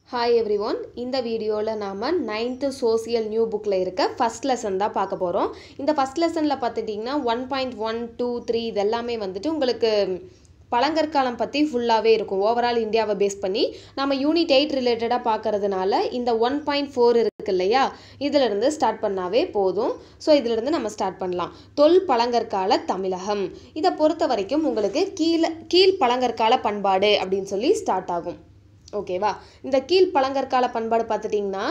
hi every one இந்த வீடியோவில் நாம் நைன்த்து சோசியல் நியூ புக்கில் இருக்க ஃபஸ்ட் லெசன் தான் பார்க்க போகிறோம் இந்த ஃபஸ்ட் லெசனில் பார்த்துட்டிங்கன்னா one point one two three இது எல்லாமே வந்துட்டு உங்களுக்கு பழங்கற்காலம் பற்றி ஃபுல்லாகவே இருக்கும் ஓவரால் இந்தியாவை பேஸ் பண்ணி நம்ம யூனிட் எயிட் ரிலேட்டடாக பார்க்கறதுனால இந்த ஒன் பாயிண்ட் ஃபோர் இருக்கு இல்லையா இதிலிருந்து ஸ்டார்ட் பண்ணாவே போதும் ஸோ இதிலிருந்து நம்ம ஸ்டார்ட் பண்ணலாம் தொல் பழங்கற்கால தமிழகம் இதை பொறுத்த வரைக்கும் உங்களுக்கு கீழே கீழ் பழங்கற்கால பண்பாடு அப்படின்னு சொல்லி ஸ்டார்ட் ஆகும் ஓகேவா இந்த கீழ் பழங்கற்கால பண்பாடு பார்த்துட்டிங்கன்னா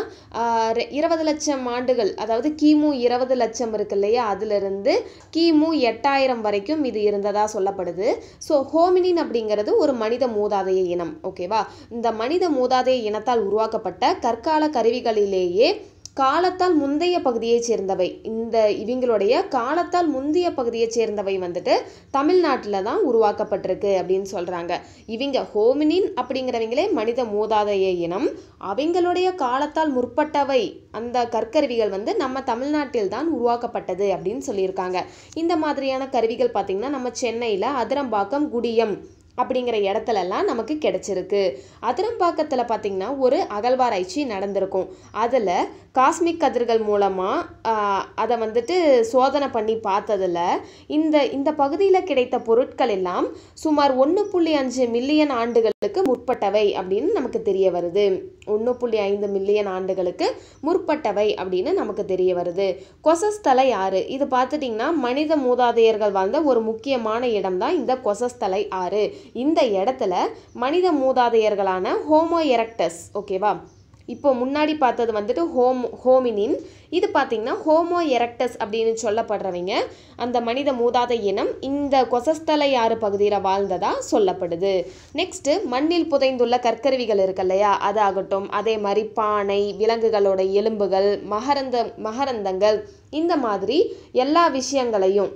இருபது லட்சம் ஆண்டுகள் அதாவது கிமு இருபது லட்சம் இருக்கு இல்லையா அதிலிருந்து கிமு எட்டாயிரம் வரைக்கும் இது இருந்ததா சொல்லப்படுது ஸோ ஹோமினின் அப்படிங்கிறது ஒரு மனித மூதாதைய இனம் ஓகேவா இந்த மனித மூதாதைய இனத்தால் உருவாக்கப்பட்ட கற்கால கருவிகளிலேயே காலத்தால் முந்தைய பகுதியைச் சேர்ந்தவை இந்த இவங்களுடைய காலத்தால் முந்தைய பகுதியைச் சேர்ந்தவை வந்துட்டு தமிழ்நாட்டில் தான் உருவாக்கப்பட்டிருக்கு அப்படின்னு சொல்கிறாங்க இவங்க ஹோமினின் அப்படிங்கிறவங்களே மனித மூதாதைய இனம் அவங்களுடைய காலத்தால் முற்பட்டவை அந்த கற்கருவிகள் வந்து நம்ம தமிழ்நாட்டில் தான் உருவாக்கப்பட்டது அப்படின்னு சொல்லியிருக்காங்க இந்த மாதிரியான கருவிகள் பார்த்திங்கன்னா நம்ம சென்னையில் அதிரம்பாக்கம் குடியம் அப்படிங்கிற இடத்துலலாம் நமக்கு கிடைச்சிருக்கு அதிரம்பாக்கத்தில் பார்த்திங்கன்னா ஒரு அகழ்வாராய்ச்சி நடந்திருக்கும் அதில் காஸ்மிக் கதிர்கள் மூலமாக அதை வந்துட்டு சோதனை பண்ணி பார்த்ததில் இந்த இந்த பகுதியில் கிடைத்த பொருட்கள் எல்லாம் சுமார் ஒன்று புள்ளி அஞ்சு மில்லியன் ஆண்டுகளுக்கு முற்பட்டவை அப்படின்னு நமக்கு தெரிய வருது ஒன்று புள்ளி ஐந்து மில்லியன் ஆண்டுகளுக்கு முற்பட்டவை அப்படின்னு நமக்கு தெரிய வருது கொசஸ்தலை ஆறு இது பார்த்துட்டிங்கன்னா மனித மூதாதையர்கள் வாழ்ந்த ஒரு முக்கியமான இடம் தான் இந்த கொசஸ்தலை ஆறு இந்த இடத்துல மனித மூதாதையர்களான ஹோமோ எரக்டஸ் ஓகேவா இப்போ முன்னாடி பார்த்தது வந்துட்டு ஹோம் ஹோமினின் இது பார்த்திங்கன்னா ஹோமோ எரக்டஸ் அப்படின்னு சொல்லப்படுறவங்க அந்த மனித மூதாத இனம் இந்த கொசஸ்தலை ஆறு பகுதியில் வாழ்ந்ததா சொல்லப்படுது நெக்ஸ்ட்டு மண்ணில் புதைந்துள்ள கற்கருவிகள் இருக்கு இல்லையா அதாகட்டும் அதே மாதிரி பானை விலங்குகளோட எலும்புகள் மகரந்த மகரந்தங்கள் இந்த மாதிரி எல்லா விஷயங்களையும்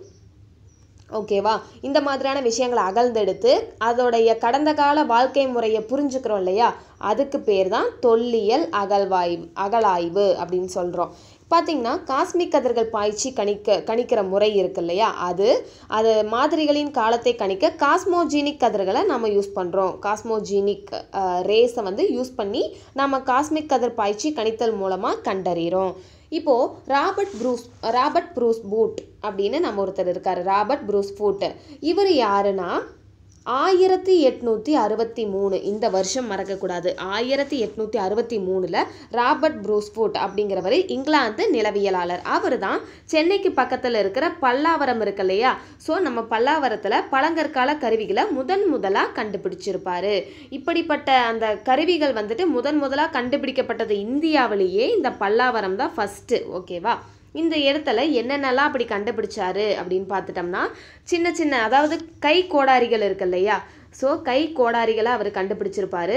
ஓகேவா இந்த மாதிரியான விஷயங்களை அகழ்ந்தெடுத்து அதோடைய கடந்த கால வாழ்க்கை முறையை புரிஞ்சுக்கிறோம் இல்லையா அதுக்கு பேர் தான் தொல்லியல் அகழ்வாய்வு அகழாய்வு அப்படின்னு சொல்கிறோம் பார்த்திங்கன்னா காஸ்மிக் கதிர்கள் பாய்ச்சி கணிக்க கணிக்கிற முறை இருக்கு இல்லையா அது அது மாதிரிகளின் காலத்தை கணிக்க காஸ்மோஜீனிக் கதிர்களை நம்ம யூஸ் பண்ணுறோம் காஸ்மோஜீனிக் ரேஸை வந்து யூஸ் பண்ணி நம்ம காஸ்மிக் கதிர் பாய்ச்சி கணித்தல் மூலமாக கண்டறிகிறோம் இப்போது Robert Bruce Robert Bruce Foote அப்படின்னு நம்ம ஒருத்தர் இருக்கார் ராபர்ட் ப்ரூஸ் ஃபூட் இவர் யாருன்னா ஆயிரத்தி எட்நூற்றி அறுபத்தி மூணு இந்த வருஷம் மறக்கக்கூடாது ஆயிரத்தி எட்நூற்றி அறுபத்தி மூணில் ராபர்ட் ப்ரூஸ்ஃபுட் அப்படிங்கிறவர் இங்கிலாந்து நிலவியலாளர் அவர் தான் சென்னைக்கு பக்கத்தில் இருக்கிற பல்லாவரம் இருக்கு இல்லையா ஸோ நம்ம பல்லாவரத்தில் பழங்கற்கால கருவிகளை முதன் முதலாக கண்டுபிடிச்சிருப்பாரு இப்படிப்பட்ட அந்த கருவிகள் வந்துட்டு முதன் முதலாக கண்டுபிடிக்கப்பட்டது இந்தியாவிலேயே இந்த பல்லாவரம் தான் ஃபஸ்ட்டு ஓகேவா இந்த இடத்துல என்னென்னலாம் அப்படி கண்டுபிடிச்சாரு அப்படின்னு பார்த்துட்டோம்னா சின்ன சின்ன அதாவது கை கோடாரிகள் இருக்கு இல்லையா ஸோ கை கோடாரிகளை அவர் கண்டுபிடிச்சிருப்பாரு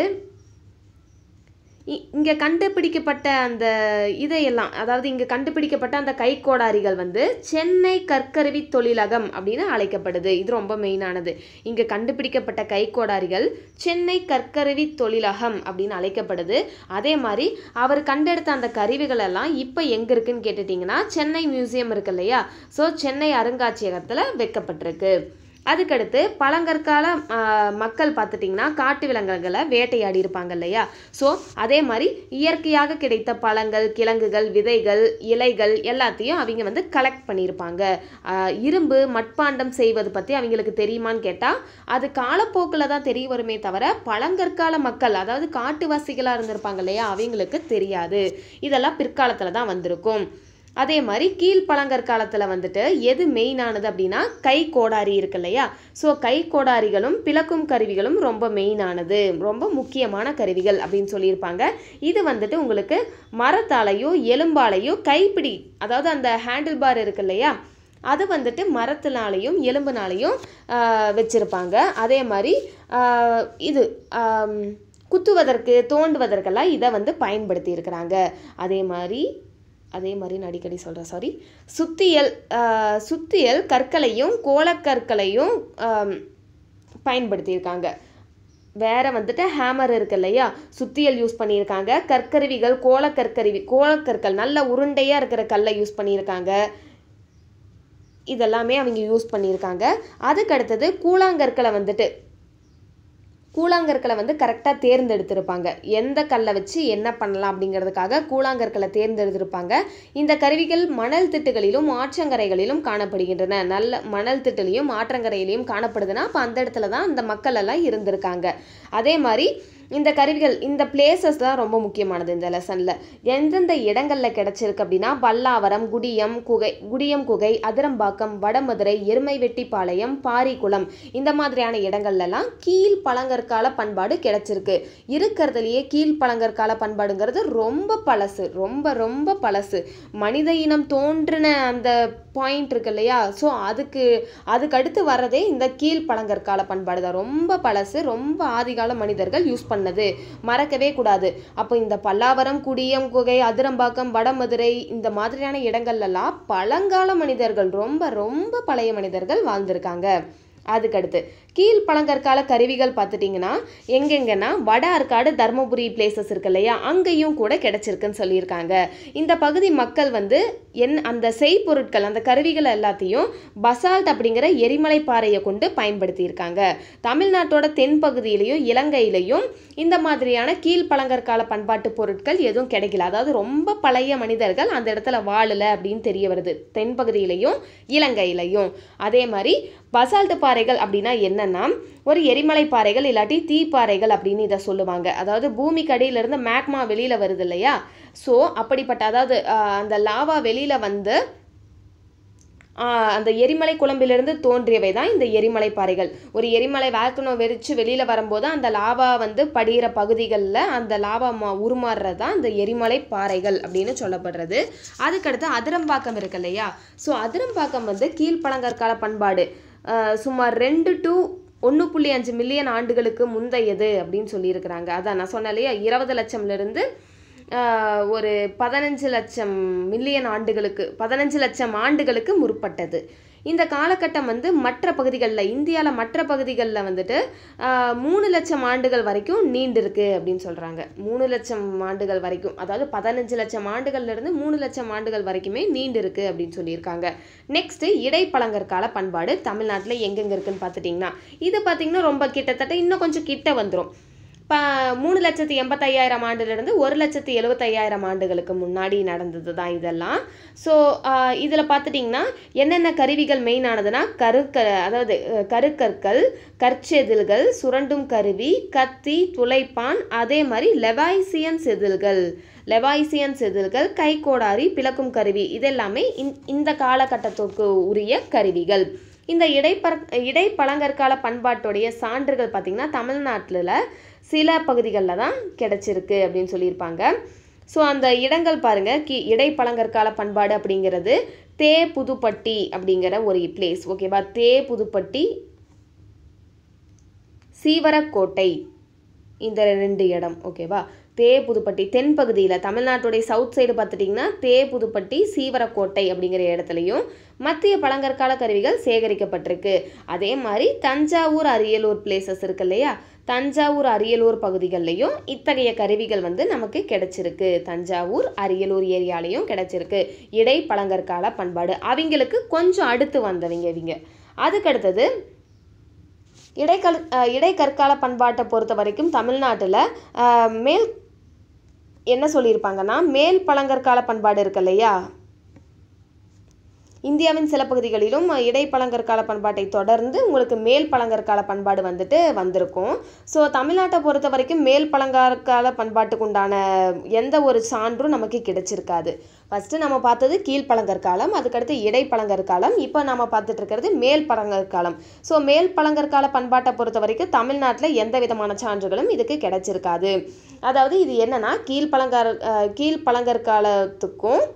இங்கே கண்டுபிடிக்கப்பட்ட அந்த இதையெல்லாம் அதாவது இங்கே கண்டுபிடிக்கப்பட்ட அந்த கைக்கோடாரிகள் வந்து சென்னை கற்கருவி தொழிலகம் அப்படின்னு அழைக்கப்படுது இது ரொம்ப மெயினானது இங்கே கண்டுபிடிக்கப்பட்ட கைக்கோடாரிகள் சென்னை கற்கருவி தொழிலகம் அப்படின்னு அழைக்கப்படுது அதே மாதிரி அவர் கண்டெடுத்த அந்த கருவிகள் எல்லாம் இப்போ எங்கே இருக்குன்னு கேட்டுட்டிங்கன்னா சென்னை மியூசியம் இருக்கு இல்லையா ஸோ சென்னை அருங்காட்சியகத்தில் வைக்கப்பட்டிருக்கு அதுக்கடுத்து பழங்கற்கால மக்கள் பார்த்துட்டிங்கன்னா காட்டு விலங்குகளை வேட்டையாடி இருப்பாங்க இல்லையா ஸோ அதே மாதிரி இயற்கையாக கிடைத்த பழங்கள் கிழங்குகள் விதைகள் இலைகள் எல்லாத்தையும் அவங்க வந்து கலெக்ட் பண்ணியிருப்பாங்க இரும்பு மட்பாண்டம் செய்வது பற்றி அவங்களுக்கு தெரியுமான்னு கேட்டால் அது காலப்போக்கில் தான் தெரிய வருமே தவிர பழங்கற்கால மக்கள் அதாவது காட்டுவாசிகளாக இருந்திருப்பாங்க இல்லையா அவங்களுக்கு தெரியாது இதெல்லாம் பிற்காலத்தில் தான் வந்திருக்கும் அதே மாதிரி கீழ்பழங்கற்காலத்தில் வந்துட்டு எது மெயினானது அப்படின்னா கை கோடாரி இருக்கு இல்லையா ஸோ கை கோடாரிகளும் பிளக்கும் கருவிகளும் ரொம்ப மெயினானது ரொம்ப முக்கியமான கருவிகள் அப்படின்னு சொல்லியிருப்பாங்க இது வந்துட்டு உங்களுக்கு மரத்தாலையோ எலும்பாலையோ கைப்பிடி அதாவது அந்த ஹேண்டில் பார் இருக்கு இல்லையா அது வந்துட்டு மரத்தினாலையும் எலும்புனாலையும் வச்சுருப்பாங்க அதே மாதிரி இது குத்துவதற்கு தோண்டுவதற்கெல்லாம் இதை வந்து பயன்படுத்தி இருக்கிறாங்க அதே மாதிரி அதே மாதிரி நான் அடிக்கடி சொல்கிறேன் சாரி சுத்தியல் சுத்தியல் கற்களையும் கோலக்கற்களையும் பயன்படுத்தியிருக்காங்க வேற வந்துட்டு ஹேமர் இருக்கு இல்லையா சுத்தியல் யூஸ் பண்ணியிருக்காங்க கற்கருவிகள் கோலக்கற்கருவி கோலக்கற்கள் நல்ல உருண்டையாக இருக்கிற கல்லை யூஸ் பண்ணியிருக்காங்க இதெல்லாமே அவங்க யூஸ் பண்ணியிருக்காங்க அதுக்கு அடுத்தது கூழாங்கற்களை வந்துட்டு கூழாங்கற்களை வந்து கரெக்டாக தேர்ந்தெடுத்திருப்பாங்க எந்த கல்லை வச்சு என்ன பண்ணலாம் அப்படிங்கிறதுக்காக கூழாங்கற்களை தேர்ந்தெடுத்திருப்பாங்க இந்த கருவிகள் மணல் திட்டுகளிலும் ஆற்றங்கரைகளிலும் காணப்படுகின்றன நல்ல மணல் திட்டுலையும் ஆற்றங்கரையிலையும் காணப்படுதுன்னா அப்போ அந்த இடத்துல தான் இந்த மக்கள் எல்லாம் இருந்திருக்காங்க அதே மாதிரி இந்த கருவிகள் இந்த பிளேசஸ் தான் ரொம்ப முக்கியமானது இந்த லெசனில் எந்தெந்த இடங்களில் கிடச்சிருக்கு அப்படின்னா பல்லாவரம் குடியம் குகை குடியம் குகை அதிரம்பாக்கம் வடமதுரை எருமைவெட்டிப்பாளையம் பாரிக்குளம் இந்த மாதிரியான இடங்கள்லாம் கீழ் பழங்கற்கால பண்பாடு கிடச்சிருக்கு இருக்கிறதுலையே கீழ் பழங்கற்கால பண்பாடுங்கிறது ரொம்ப பழசு ரொம்ப ரொம்ப பழசு மனித இனம் தோன்றின அந்த பாயிண்ட் இருக்கு இல்லையா ஸோ அதுக்கு அதுக்கு அடுத்து வர்றதே இந்த கீழ் பழங்கற்கால பண்பாடு தான் ரொம்ப பழசு ரொம்ப ஆதிகால மனிதர்கள் யூஸ் பண்ணது மறக்கவே கூடாது அப்போ இந்த பல்லாவரம் குடியம் குகை அதிரம்பாக்கம் வடமதுரை இந்த மாதிரியான இடங்கள்லாம் பழங்கால மனிதர்கள் ரொம்ப ரொம்ப பழைய மனிதர்கள் வாழ்ந்திருக்காங்க அதுக்கடுத்து கீழ் பழங்கற்கால கருவிகள் பார்த்துட்டிங்கன்னா எங்கெங்கன்னா வட ஆற்காடு தர்மபுரி பிளேசஸ் இருக்கு இல்லையா அங்கேயும் கூட கிடைச்சிருக்குன்னு சொல்லியிருக்காங்க இந்த பகுதி மக்கள் வந்து என் அந்த செய்பொருட்கள் அந்த கருவிகள் எல்லாத்தையும் பசால்ட் அப்படிங்கிற எரிமலை பாறையை கொண்டு பயன்படுத்தியிருக்காங்க தமிழ்நாட்டோட தென்பகுதியிலையும் இலங்கையிலையும் இந்த மாதிரியான கீழ் பழங்கற்கால பண்பாட்டு பொருட்கள் எதுவும் கிடைக்கல அதாவது ரொம்ப பழைய மனிதர்கள் அந்த இடத்துல வாழல அப்படின்னு தெரிய வருது தென்பகுதியிலையும் இலங்கையிலையும் அதே மாதிரி பசால்ட் பாறைகள் அப்படின்னா என்னன்னா ஒரு எரிமலை பாறைகள் இல்லாட்டி தீப்பாறைகள் அப்படின்னு இதை சொல்லுவாங்க அதாவது பூமிக்கு அடியிலிருந்து மேக்மா வெளியில் வருது இல்லையா ஸோ அப்படிப்பட்ட அதாவது ஆஹ், அந்த லாவா வெளியில் வந்து ஆஹ், அந்த எரிமலை குழம்பிலிருந்து தோன்றியவை தான் இந்த எரிமலை பாறைகள் ஒரு எரிமலை வேல்கனோ வெடிச்சு வெளியில் வரும்போது அந்த லாவா வந்து படிகிற பகுதிகளில் அந்த லாவா மா உருமாறுறது தான் இந்த எரிமலை பாறைகள் அப்படின்னு சொல்லப்படுறது அதுக்கடுத்து அதிரம்பாக்கம் இருக்கு இல்லையா ஸோ அதிரம்பாக்கம் வந்து கீழ்ப்பழங்கற்கால பண்பாடு ஆஹ், சுமார் ரெண்டு டு ஒன்று புள்ளி அஞ்சு மில்லியன் ஆண்டுகளுக்கு முந்தையது அப்படின்னு சொல்லியிருக்கிறாங்க அதான் நான் சொன்னேன் இல்லையா இருபது லட்சம்லேருந்து ஒரு பதினஞ்சு லட்சம் மில்லியன் ஆண்டுகளுக்கு பதினஞ்சு லட்சம் ஆண்டுகளுக்கு முற்பட்டது இந்த காலகட்டம் வந்து மற்ற பகுதிகளில் இந்தியாவில் மற்ற பகுதிகளில் வந்துட்டு ஆஹ், மூணு லட்சம் ஆண்டுகள் வரைக்கும் நீண்டிருக்கு அப்படின்னு சொல்கிறாங்க மூணு லட்சம் ஆண்டுகள் வரைக்கும் அதாவது பதினஞ்சு லட்சம் ஆண்டுகள்ல இருந்து மூணு லட்சம் ஆண்டுகள் வரைக்குமே நீண்டிருக்கு அப்படின்னு சொல்லியிருக்காங்க நெக்ஸ்ட்டு இடைப்பழங்கற்கால பண்பாடு தமிழ்நாட்டில் எங்கெங்கே இருக்குன்னு பார்த்துட்டிங்கன்னா இது பார்த்திங்கன்னா ரொம்ப கிட்டத்தட்ட இன்னும் கொஞ்சம் கிட்ட வந்துடும் இப்போ மூணு லட்சத்தி எண்பத்தையாயிரம் ஆண்டுலேருந்து ஒரு லட்சத்தி எழுபத்தையாயிரம் ஆண்டுகளுக்கு முன்னாடி நடந்தது தான் இதெல்லாம் ஸோ இதில் பார்த்துட்டிங்கன்னா என்னென்ன கருவிகள் மெயின் ஆனதுன்னா கருக்க அதாவது அஹ், கருக்கற்கள் கற்செதில்கள் சுரண்டும் கருவி கத்தி துளைப்பான் அதே மாதிரி லெவாய்சியன் செதில்கள் லெவாய்சியன் செதில்கள் கைக்கோடாரி பிளக்கும் கருவி இதெல்லாமே இந்- இந்த காலகட்டத்திற்கு உரிய கருவிகள் இந்த இடைப்பற இடைப்பழங்கற்கால பண்பாட்டுடைய சான்றுகள் பார்த்திங்கன்னா தமிழ்நாட்டில் சில பகுதிகளில் தான் கிடைச்சிருக்கு அப்படின்னு சொல்லியிருப்பாங்க ஸோ அந்த இடங்கள் பாருங்கள் கி இடைப்பழங்கற்கால பண்பாடு அப்படிங்கிறது தே புதுப்பட்டி அப்படிங்கிற ஒரு பிளேஸ் ஓகேவா தே புதுப்பட்டி சீவரக்கோட்டை இந்த ரெண்டு இடம் ஓகேவா தே புதுப்பட்டி தென்பகுதியில் தமிழ்நாட்டுடைய சவுத் சைடு பார்த்துட்டிங்கன்னா தே புதுப்பட்டி சீவரக்கோட்டை அப்படிங்கிற இடத்துலையும் மத்திய பழங்கற்கால கருவிகள் சேகரிக்கப்பட்டிருக்கு அதே மாதிரி தஞ்சாவூர் அரியலூர் பிளேசஸ் இருக்கு இல்லையா தஞ்சாவூர் அரியலூர் பகுதிகள்லையும் இத்தகைய கருவிகள் வந்து நமக்கு கிடைச்சிருக்கு தஞ்சாவூர் அரியலூர் ஏரியாலையும் கிடைச்சிருக்கு இடை பழங்கற்கால பண்பாடு அவங்களுக்கு கொஞ்சம் அடுத்து வந்தவங்க இவங்க அதுக்கடுத்தது இடைக்கல் அஹ் இடைக்கற்கால பண்பாட்டை பொறுத்த வரைக்கும் தமிழ்நாட்டில் மேல் என்ன சொல்லியிருப்பாங்கன்னா மேல் பழங்கற்கால பண்பாடு இருக்கு இல்லையா இந்தியாவின் சில பகுதிகளிலும் இடைப்பழங்கற்கால பண்பாட்டை தொடர்ந்து உங்களுக்கு மேல் பழங்கற்கால பண்பாடு வந்துட்டு வந்திருக்கும் ஸோ தமிழ்நாட்டை பொறுத்த வரைக்கும் மேல் பழங்கற்கால பண்பாட்டுக்கு உண்டான எந்த ஒரு சான்றும் நமக்கு கிடைச்சிருக்காது ஃபஸ்ட்டு நம்ம பார்த்தது கீழ்ப்பழங்கற்காலம் அதுக்கடுத்து இடைப்பழங்கற்காலம் இப்போ நம்ம பார்த்துட்டு இருக்கிறது மேல் பழங்கற்காலம் ஸோ மேல் பழங்கற்கால பண்பாட்டை பொறுத்த வரைக்கும் தமிழ்நாட்டில் எந்த விதமான சான்றுகளும் இதுக்கு கிடைச்சிருக்காது அதாவது இது என்னன்னா கீழ்ப்பழங்கர் அஹ் கீழ்ப்பழங்கற்காலத்துக்கும்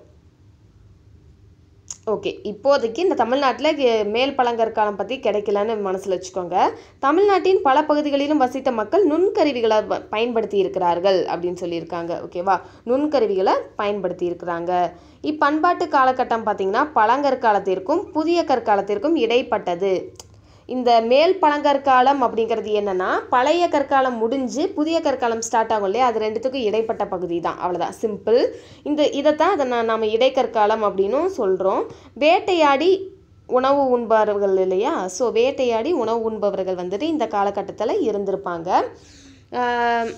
ஓகே இப்போதைக்கு இந்த தமிழ்நாட்டில் மேல் பழங்கற்காலம் பற்றி கிடைக்கலன்னு மனசில் வச்சுக்கோங்க தமிழ்நாட்டின் பல பகுதிகளிலும் வசித்த மக்கள் நுண்கருவிகளை ப- பயன்படுத்தி இருக்கிறார்கள் அப்படின்னு சொல்லியிருக்காங்க ஓகேவா நுண்கருவிகளை பயன்படுத்தி இருக்கிறாங்க இப்பண்பாட்டு காலகட்டம் பார்த்திங்கன்னா பழங்கற்காலத்திற்கும் புதிய கற்காலத்திற்கும் இடைப்பட்டது இந்த மேல் பழங்கற்காலம் அப்படிங்கிறது என்னன்னா பழைய கற்காலம் முடிஞ்சு புதிய கற்காலம் ஸ்டார்ட் ஆகும் இல்லையா அது ரெண்டுத்துக்கும் இடைப்பட்ட பகுதி தான் அவ்வளோதான் சிம்பிள் இந்த இதைத்தான் அதை நான் நாம் இடைக்கற்காலம் அப்படின்னும் சொல்கிறோம் வேட்டையாடி உணவு உண்பவர்கள் இல்லையா ஸோ வேட்டையாடி உணவு உண்பவர்கள் வந்துட்டு இந்த காலகட்டத்தில் இருந்திருப்பாங்க ஆஹ்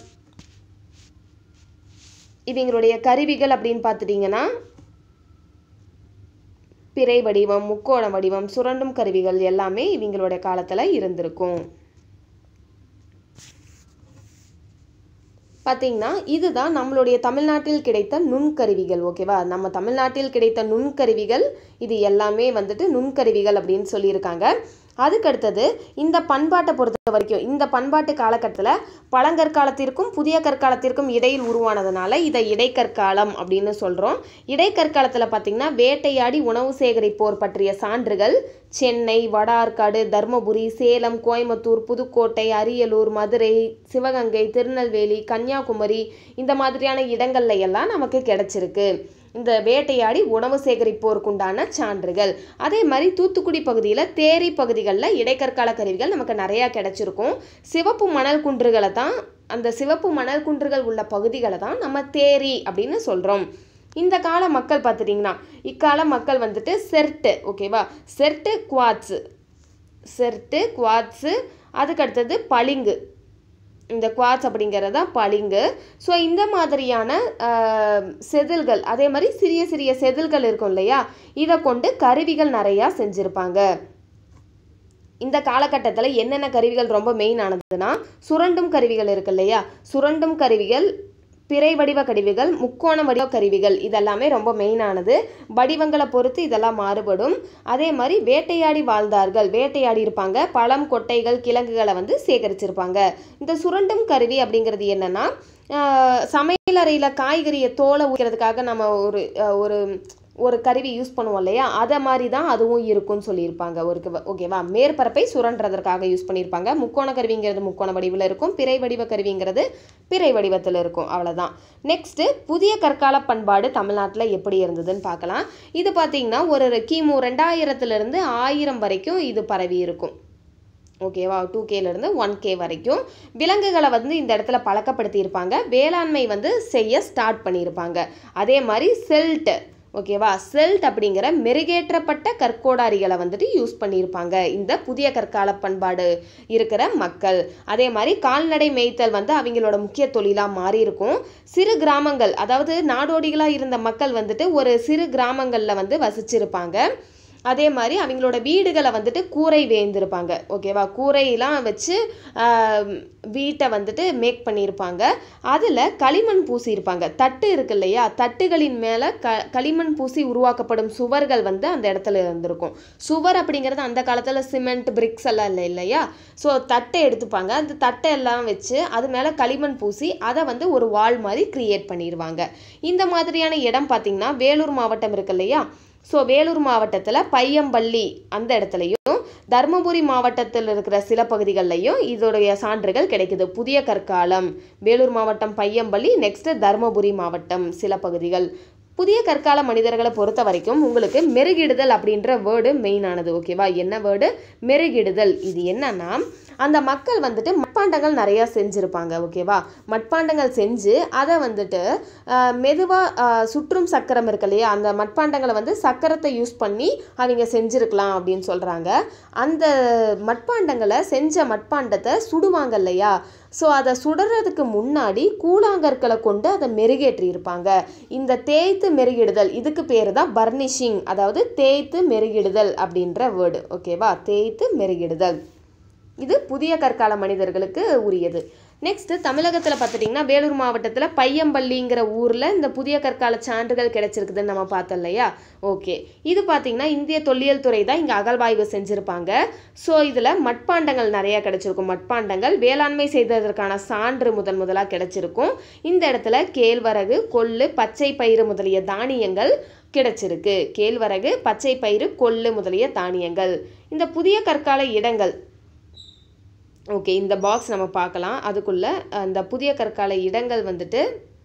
இவங்களுடைய கருவிகள் அப்படின்னு பார்த்துட்டிங்கன்னா பிறை வடிவம் முக்கோண வடிவம் சுரண்டும் கருவிகள் எல்லாமே இவங்களுடைய காலத்தில் இருந்திருக்கும் பார்த்தீங்கன்னா இதுதான் நம்மளுடைய தமிழ்நாட்டில் கிடைத்த நுண்கருவிகள் ஓகேவா நம்ம தமிழ்நாட்டில் கிடைத்த நுண்கருவிகள் இது எல்லாமே வந்துட்டு நுண்கருவிகள் அப்படின்னு சொல்லியிருக்காங்க அதுக்கடுத்தது இந்த பண்பாட்டை பொறுத்த வரைக்கும் இந்த பண்பாட்டு காலகட்டத்தில் பழங்கற்காலத்திற்கும் புதிய கற்காலத்திற்கும் இடையில் உருவானதுனால இதை இடைக்கற்காலம் அப்படின்னு சொல்கிறோம் இடைக்கற்காலத்தில் பார்த்திங்கன்னா வேட்டையாடி உணவு சேகரிப்போர் பற்றிய சான்றுகள் சென்னை வடார்காடு தர்மபுரி சேலம் கோயம்புத்தூர் புதுக்கோட்டை அரியலூர் மதுரை சிவகங்கை திருநெல்வேலி கன்னியாகுமரி இந்த மாதிரியான இடங்கள்ல எல்லாம் நமக்கு கிடைச்சிருக்கு இந்த வேட்டையாடி உணவு சேகரிப்போருக்குண்டான சான்றுகள் அதே மாதிரி தூத்துக்குடி பகுதியில் தேரி பகுதிகளில் இடைக்கற்கால கருவிகள் நமக்கு நிறையா கிடைச்சிருக்கும் சிவப்பு மணல் குன்றுகளை தான் அந்த சிவப்பு மணல் குன்றுகள் உள்ள பகுதிகளை தான் நம்ம தேரி அப்படின்னு சொல்கிறோம் இந்த கால மக்கள் பார்த்துட்டிங்கன்னா இக்கால மக்கள் வந்துட்டு செர்ட்டு ஓகேவா செர்ட்டு குவாட்ஸு செர்ட்டு குவாட்ஸு அதுக்கடுத்தது பளிங்கு இந்த குவாட்ஸ் அப்படிங்கிறது தான் பளிங்கு ஸோ இந்த மாதிரியான ஆஹ், செதில்கள் அதே மாதிரி சிறிய சிறிய செதில்கள் இருக்கும் இல்லையா இதை கொண்டு கருவிகள் நிறையா செஞ்சுருப்பாங்க இந்த காலகட்டத்தில் என்னென்ன கருவிகள் ரொம்ப மெயின் ஆனதுன்னா சுரண்டும் கருவிகள் இருக்கு இல்லையா சுரண்டும் கருவிகள் பிறை வடிவ கருவிகள் முக்கோண வடிவ கருவிகள் இதெல்லாமே ரொம்ப மெயினானது வடிவங்களை பொறுத்து இதெல்லாம் மாறுபடும் அதே மாதிரி வேட்டையாடி வாழ்ந்தார்கள் வேட்டையாடி இருப்பாங்க பழம் கொட்டைகள் கிழங்குகளை வந்து சேகரிச்சிருப்பாங்க இந்த சுரண்டும் கருவி அப்படிங்கிறது என்னன்னா ஆஹ், சமையலறையில் காய்கறியை தோலை ஊக்கிறதுக்காக நம்ம ஒரு ஆஹ், ஒரு ஒரு கருவி யூஸ் பண்ணுவோம் இல்லையா அதை மாதிரி தான் அதுவும் இருக்கும்னு சொல்லியிருப்பாங்க ஒரு க- ஓகேவா மேற்பரப்பை சுரண்டுறதற்காக யூஸ் பண்ணியிருப்பாங்க முக்கோண கருவிங்கிறது முக்கோண வடிவில் இருக்கும் பிறை வடிவ கருவிங்கிறது பிறை வடிவத்தில் இருக்கும் அவ்வளோதான் நெக்ஸ்ட்டு புதிய கற்கால பண்பாடு தமிழ்நாட்டில் எப்படி இருந்ததுன்னு பார்க்கலாம் இது பார்த்தீங்கன்னா ஒரு கிமு ரெண்டாயிரத்துலேருந்து ஆயிரம் வரைக்கும் இது பரவி இருக்கும் ஓகேவா டூ கேலேருந்து ஒன் கே வரைக்கும் விலங்குகளை வந்து இந்த இடத்துல பழக்கப்படுத்தியிருப்பாங்க வேளாண்மை வந்து செய்ய ஸ்டார்ட் பண்ணியிருப்பாங்க அதே மாதிரி செல்ட் ஓகேவா செல்ட் அப்படிங்கிற மெருகேற்றப்பட்ட கற்கோடாரிகளை வந்துட்டு யூஸ் பண்ணியிருப்பாங்க இந்த புதிய கற்கால பண்பாடு இருக்கிற மக்கள் அதே மாதிரி கால்நடை மேய்த்தல் வந்து அவங்களோட முக்கிய தொழிலாக மாறி இருக்கும் சிறு கிராமங்கள் அதாவது நாடோடிகளாக இருந்த மக்கள் வந்துட்டு ஒரு சிறு கிராமங்களில் வந்து வசிச்சிருப்பாங்க அதே மாதிரி அவங்களோட வீடுகளை வந்துட்டு கூரை வேந்திருப்பாங்க ஓகேவா கூரையெல்லாம் வச்சு ஆஹ், வீட்டை வந்துட்டு மேக் பண்ணியிருப்பாங்க அதில் களிமண் பூசியிருப்பாங்க தட்டு இருக்கு இல்லையா தட்டுகளின் மேலே க களிமண் பூசி உருவாக்கப்படும் சுவர்கள் வந்து அந்த இடத்துல இருந்திருக்கும் சுவர் அப்படிங்கிறது அந்த காலத்தில் சிமெண்ட் பிரிக்ஸ் எல்லாம் இல்லை இல்லையா ஸோ தட்டை எடுத்துப்பாங்க அந்த தட்டை எல்லாம் வச்சு அது மேலே களிமண் பூசி அதை வந்து ஒரு வால் மாதிரி கிரியேட் பண்ணிடுவாங்க இந்த மாதிரியான இடம் பார்த்திங்கன்னா வேலூர் மாவட்டம் இருக்கு இல்லையா ஸோ வேலூர் மாவட்டத்தில் பையம்பள்ளி அந்த இடத்துலையும் தருமபுரி மாவட்டத்தில் இருக்கிற சில பகுதிகள்லையும் இதோடைய சான்றுகள் கிடைக்குது புதிய கற்காலம் வேலூர் மாவட்டம் பையம்பள்ளி நெக்ஸ்ட்டு தருமபுரி மாவட்டம் சில பகுதிகள் புதிய கற்கால மனிதர்களை பொறுத்த வரைக்கும் உங்களுக்கு மெருகிடுதல் அப்படின்ற வேர்டு மெயினானது ஓகேவா என்ன வேர்டு மெருகிடுதல் இது என்னன்னா அந்த மக்கள் வந்துட்டு மட்பாண்டங்கள் நிறையா செஞ்சுருப்பாங்க ஓகேவா மட்பாண்டங்கள் செஞ்சு அதை வந்துட்டு மெதுவாக சுற்றும் சக்கரம் இருக்கு இல்லையா அந்த மட்பாண்டங்களை வந்து சக்கரத்தை யூஸ் பண்ணி அவங்க செஞ்சுருக்கலாம் அப்படின்னு சொல்கிறாங்க அந்த மட்பாண்டங்களை செஞ்ச மட்பாண்டத்தை சுடுவாங்க இல்லையா ஸோ அதை சுடுறதுக்கு முன்னாடி கூழாங்கற்களை கொண்டு அதை மெருகேற்றி இருப்பாங்க இந்த தேய்த்து மெருகிடுதல் இதுக்கு பேர் தான் பர்னிஷிங் அதாவது தேய்த்து மெருகிடுதல் அப்படின்ற வேர்டு ஓகேவா தேய்த்து மெருகிடுதல் இது புதிய கற்கால மனிதர்களுக்கு உரியது நெக்ஸ்ட் தமிழகத்தில் பார்த்துட்டிங்கன்னா வேலூர் மாவட்டத்தில் பையம்பள்ளிங்கிற ஊரில் இந்த புதிய கற்கால சான்றுகள் கிடைச்சிருக்குதுன்னு நம்ம பார்த்தோம் இல்லையா ஓகே இது பார்த்திங்கன்னா இந்திய தொல்லியல் துறை தான் இங்கே அகழ்வாய்வு செஞ்சுருப்பாங்க ஸோ இதில் மட்பாண்டங்கள் நிறையா கிடைச்சிருக்கும் மட்பாண்டங்கள் வேளாண்மை செய்ததற்கான சான்று முதன் முதலாக கிடைச்சிருக்கும் இந்த இடத்துல கேழ்வரகு கொள்ளு பச்சை பயிறு முதலிய தானியங்கள் கிடைச்சிருக்கு கேழ்வரகு பச்சை பயிறு கொள்ளு முதலிய தானியங்கள் இந்த புதிய கற்கால இடங்கள் ஓகே இந்த பாக்ஸ் நம்ம பார்க்கலாம் அதுக்குள்ள அந்த புதிய கற்கால இடங்கள் வந்துட்டு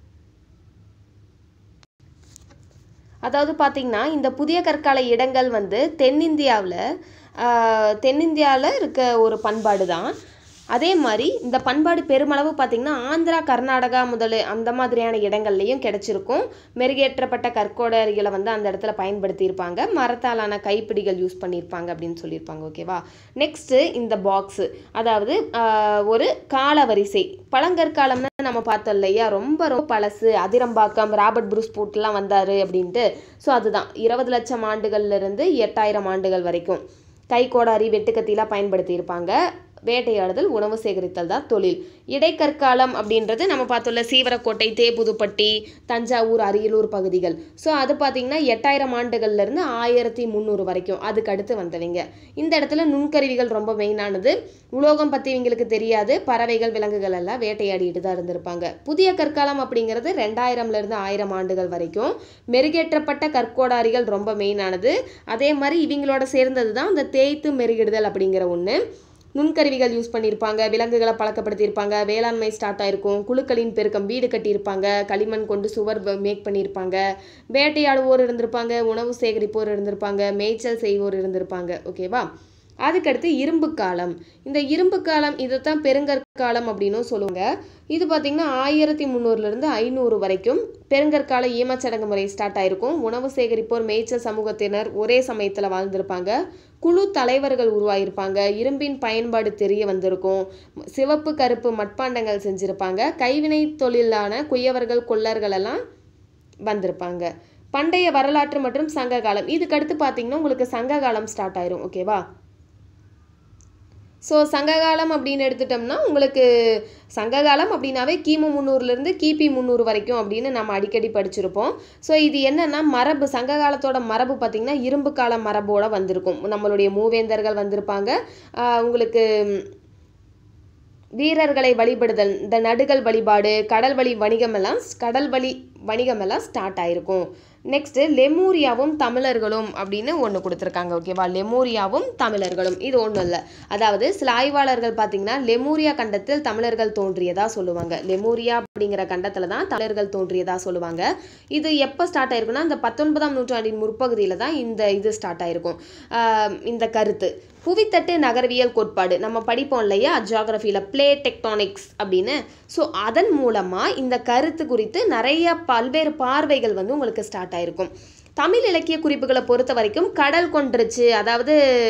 அதாவது பார்த்தீங்கன்னா இந்த புதிய கற்கால இடங்கள் வந்து தென்னிந்தியாவில் தென்னிந்தியாவில் இருக்க ஒரு பண்பாடு தான் அதே மாதிரி இந்த பண்பாடு பெருமளவு பார்த்திங்கன்னா ஆந்திரா கர்நாடகா முதல் அந்த மாதிரியான இடங்கள்லையும் கிடைச்சிருக்கும் மெருகேற்றப்பட்ட கற்கோடரிகளை வந்து அந்த இடத்துல பயன்படுத்தியிருப்பாங்க மரத்தாலான கைப்பிடிகள் யூஸ் பண்ணியிருப்பாங்க அப்படின்னு சொல்லியிருப்பாங்க ஓகேவா நெக்ஸ்ட்டு இந்த பாக்ஸு அதாவது ஆஹ், ஒரு காலவரிசை பழங்கற்காலம்னா நம்ம பார்த்தோம் இல்லையா ரொம்ப ரொம்ப பழசு அதிரம்பாக்கம் ராபர்ட் ப்ரூஸ் பூட்லாம் வந்தார் அப்படின்ட்டு ஸோ அதுதான் இருபது லட்சம் ஆண்டுகள்ல இருந்து எட்டாயிரம் ஆண்டுகள் வரைக்கும் கைக்கோடாரி வெட்டுக்கத்திலாம் பயன்படுத்தியிருப்பாங்க வேட்டையாடுதல் உணவு சேகரித்தல் தான் தொழில் இடைக்கற்காலம் அப்படின்றது நம்ம பார்த்தோம்ல சீவரக்கோட்டை தேபுதுப்பட்டி தஞ்சாவூர் அரியலூர் பகுதிகள் ஸோ அது பார்த்திங்கன்னா எட்டாயிரம் ஆண்டுகள்லேருந்து ஆயிரத்தி முந்நூறு வரைக்கும் அதுக்கு அடுத்து வந்தவங்க இந்த இடத்துல நுண்கருவிகள் ரொம்ப மெயினானது உலோகம் பற்றி இவங்களுக்கு தெரியாது பறவைகள் விலங்குகள் எல்லாம் வேட்டையாடிட்டு தான் இருந்திருப்பாங்க புதிய கற்காலம் அப்படிங்கிறது ரெண்டாயிரம்லேருந்து ஆயிரம் ஆண்டுகள் வரைக்கும் மெருகேற்றப்பட்ட கற்கோடாரிகள் ரொம்ப மெயினானது அதே மாதிரி இவங்களோட சேர்ந்தது தான் இந்த தேய்த்து மெருகிடுதல் அப்படிங்கிற ஒன்று நுண்கருவிகள் யூஸ் பண்ணியிருப்பாங்க விலங்குகளை பழக்கப்படுத்தியிருப்பாங்க வேளாண்மை ஸ்டார்ட் ஆயிருக்கும் குழுக்களின் பெருக்கம் வீடு கட்டியிருப்பாங்க களிமண் கொண்டு சுவர் மேக் பண்ணியிருப்பாங்க வேட்டையாடுவோர் இருந்திருப்பாங்க உணவு சேகரிப்போர் இருந்திருப்பாங்க மேய்ச்சல் செய்வோர் இருந்திருப்பாங்க ஓகேவா அதுக்கடுத்து இரும்பு காலம் இந்த இரும்பு காலம் இதைத்தான் பெருங்கற்காலம் அப்படின்னும் சொல்லுவாங்க இது பார்த்திங்கன்னா ஆயிரத்தி முந்நூறுலேருந்து ஐநூறு வரைக்கும் பெருங்கற்கால ஈமச்சடங்கு முறை ஸ்டார்ட் ஆயிருக்கும் உணவு சேகரிப்போர் மேய்ச்சல் சமூகத்தினர் ஒரே சமயத்தில் வாழ்ந்திருப்பாங்க குழு தலைவர்கள் உருவாகியிருப்பாங்க இரும்பின் பயன்பாடு தெரிய வந்திருக்கும் சிவப்பு கருப்பு மட்பாண்டங்கள் செஞ்சுருப்பாங்க கைவினை தொழிலான குயவர்கள் கொல்லர்கள் எல்லாம் வந்திருப்பாங்க பண்டைய வரலாற்று மற்றும் சங்க காலம் இதுக்கு அடுத்து பார்த்தீங்கன்னா உங்களுக்கு சங்க காலம் ஸ்டார்ட் ஆயிரும் ஓகேவா ஸோ சங்ககாலம் அப்படின்னு எடுத்துட்டோம்னா உங்களுக்கு சங்ககாலம் அப்படின்னாவே கிமு முந்நூறுலேருந்து கிபி முந்நூறு வரைக்கும் அப்படின்னு நம்ம அடிக்கடி படிச்சிருப்போம் ஸோ இது என்னன்னா மரபு சங்க காலத்தோட மரபு பார்த்திங்கன்னா இரும்பு கால மரபோட வந்திருக்கும் நம்மளுடைய மூவேந்தர்கள் வந்திருப்பாங்க ஆஹ் உங்களுக்கு வீரர்களை வழிபடுதல் இந்த நடுகள் வழிபாடு கடல் வழி வணிகமெல்லாம் கடல் வழி வணிகமெல்லாம் ஸ்டார்ட் ஆயிருக்கும் நெக்ஸ்ட்டு லெமூரியாவும் தமிழர்களும் அப்படின்னு ஒன்று கொடுத்துருக்காங்க ஓகேவா லெமூரியாவும் தமிழர்களும் இது ஒன்றும் இல்லை அதாவது சில ஆய்வாளர்கள் பார்த்தீங்கன்னா லெமூரியா கண்டத்தில் தமிழர்கள் தோன்றியதா சொல்லுவாங்க லெமூரியா அப்படிங்கிற கண்டத்தில் தான் தமிழர்கள் தோன்றியதா சொல்லுவாங்க இது எப்போ ஸ்டார்ட் ஆயிருக்குன்னா இந்த பத்தொன்பதாம் நூற்றாண்டின் முற்பகுதியில் தான் இந்த இது ஸ்டார்ட் ஆயிருக்கும் ஆஹ் இந்த கருத்து புவித்தட்டு நகர்வியல் கோட்பாடு நம்ம படிப்போம் இல்லையா ஜியாகிரஃபியில் பிளே டெக்டானிக்ஸ் அப்படின்னு ஸோ அதன் மூலமாக இந்த கருத்து குறித்து நிறைய பல்வேறு பார்வைகள் வந்து உங்களுக்கு ஸ்டார்ட் ஆயிருக்கும் தமிழ் இலக்கிய குறிப்புகளை பொறுத்த வரைக்கும் கடல் கொன்றுச்சு அதாவது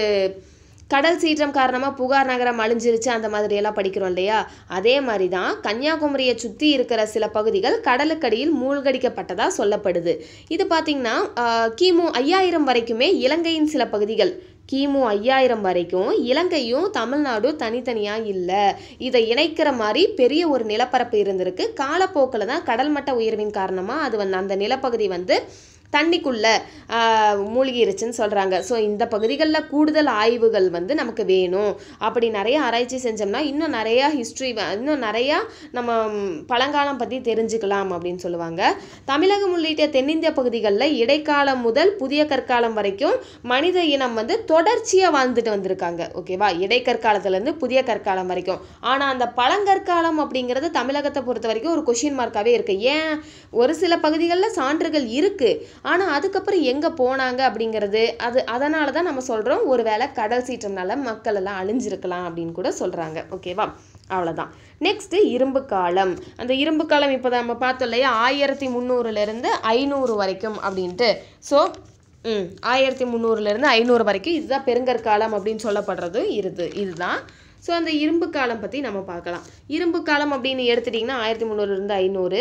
கடல் சீற்றம் காரணமாக புகார் நகரம் அழிஞ்சிருச்சு அந்த மாதிரி எல்லாம் படிக்கிறோம் இல்லையா அதே மாதிரி தான் கன்னியாகுமரியை சுற்றி இருக்கிற சில பகுதிகள் கடலுக்கடியில் மூழ்கடிக்கப்பட்டதாக சொல்லப்படுது இது பார்த்திங்கன்னா ஆஹ், கிமு ஐயாயிரம் வரைக்குமே இலங்கையின் சில பகுதிகள் கிமு ஐயாயிரம் வரைக்கும் இலங்கையும் தமிழ்நாடும் தனித்தனியாக இல்லை இதை இணைக்கிற மாதிரி பெரிய ஒரு நிலப்பரப்பு இருந்திருக்கு காலப்போக்கில் தான் கடல் மட்ட உயர்வின் காரணமாக அது வந்து அந்த நிலப்பகுதி வந்து தண்ணிக்குள்ளே மூழ்கிருச்சுன்னு சொல்கிறாங்க ஸோ இந்த பகுதிகளில் கூடுதல் ஆய்வுகள் வந்து நமக்கு வேணும் அப்படி நிறைய ஆராய்ச்சி செஞ்சோம்னா இன்னும் நிறையா ஹிஸ்ட்ரி இன்னும் நிறையா நம்ம ம், பழங்காலம் பற்றி தெரிஞ்சுக்கலாம் அப்படின்னு சொல்லுவாங்க தமிழகம் உள்ளிட்ட தென்னிந்திய பகுதிகளில் இடைக்காலம் முதல் புதிய கற்காலம் வரைக்கும் மனித இனம் வந்து தொடர்ச்சியாக வாழ்ந்துட்டு வந்திருக்காங்க ஓகேவா இடைக்கற்காலத்துலேருந்து புதிய கற்காலம் வரைக்கும் ஆனால் அந்த பழங்கற்காலம் அப்படிங்கிறது தமிழகத்தை பொறுத்த வரைக்கும் ஒரு கொஷின் மார்க்காகவே இருக்குது ஏன் ஒரு சில பகுதிகளில் சான்றுகள் இருக்குது ஆனால் அதுக்கப்புறம் எங்கே போனாங்க அப்படிங்கிறது அது அதனால தான் நம்ம சொல்கிறோம் ஒருவேளை கடல் சீற்றம்னால மக்கள் எல்லாம் அழிஞ்சிருக்கலாம் அப்படின்னு கூட சொல்கிறாங்க ஓகேவா அவ்வளோதான் நெக்ஸ்ட்டு இரும்பு காலம் அந்த இரும்பு காலம் இப்போ நம்ம பார்த்தோம் இல்லையா ஆயிரத்தி முந்நூறுலேருந்து ஐநூறு வரைக்கும் அப்படின்ட்டு ஸோ ம் ஆயிரத்தி முந்நூறுலேருந்து ஐநூறு வரைக்கும் இதுதான் பெருங்கற்காலம் அப்படின்னு சொல்லப்படுறது இருது இதுதான் ஸோ அந்த இரும்பு காலம் பற்றி நம்ம பார்க்கலாம் இரும்பு காலம் அப்படின்னு எடுத்துட்டிங்கன்னா ஆயிரத்தி முந்நூறுலேருந்து ஐநூறு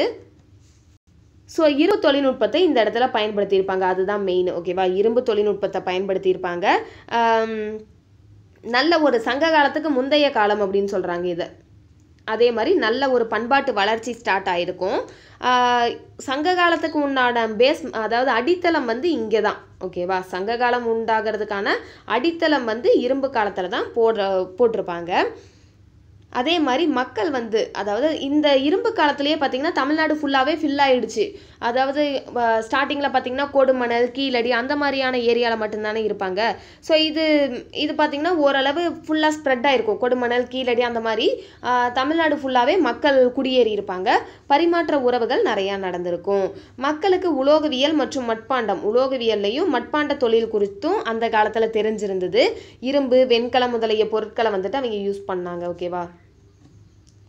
ஸோ இரும்பு தொழில்நுட்பத்தை இந்த இடத்துல பயன்படுத்தியிருப்பாங்க அதுதான் மெயின் ஓகேவா இரும்பு தொழில்நுட்பத்தை பயன்படுத்தியிருப்பாங்க ஆம், நல்ல ஒரு சங்க காலத்துக்கு முந்தைய காலம் அப்படின்னு சொல்கிறாங்க இதை அதே மாதிரி நல்ல ஒரு பண்பாட்டு வளர்ச்சி ஸ்டார்ட் ஆயிருக்கும் ஆஹ் சங்க காலத்துக்கு உண்டான பேஸ் அதாவது அடித்தளம் வந்து இங்கே தான் ஓகேவா சங்க காலம் உண்டாகிறதுக்கான அடித்தளம் வந்து இரும்பு காலத்தில் தான் போடுற போட்டிருப்பாங்க அதே மாதிரி மக்கள் வந்து அதாவது இந்த இரும்பு காலத்திலேயே பார்த்தீங்கன்னா தமிழ்நாடு ஃபுல்லாகவே ஃபில் ஆயிடுச்சு அதாவது ஸ்டார்டிங்கில் பார்த்தீங்கன்னா கொடுமணல் கீழடி அந்த மாதிரியான ஏரியாவில் மட்டும்தானே இருப்பாங்க ஸோ இது இது பார்த்தீங்கன்னா ஓரளவு ஃபுல்லாக ஸ்ப்ரெட் ஆயிருக்கும் கொடுமணல் கீழடி அந்த மாதிரி ஆஹ், தமிழ்நாடு ஃபுல்லாகவே மக்கள் குடியேறி இருப்பாங்க பரிமாற்ற உறவுகள் நிறையா நடந்திருக்கும் மக்களுக்கு உலோகவியல் மற்றும் மட்பாண்டம் உலோகவியல்லையும் மட்பாண்ட தொழில் குறித்தும் அந்த காலத்தில் தெரிஞ்சிருந்தது இரும்பு வெண்கலம் முதலிய பொருட்களை வந்துட்டு அவங்க யூஸ் பண்ணாங்க ஓகேவா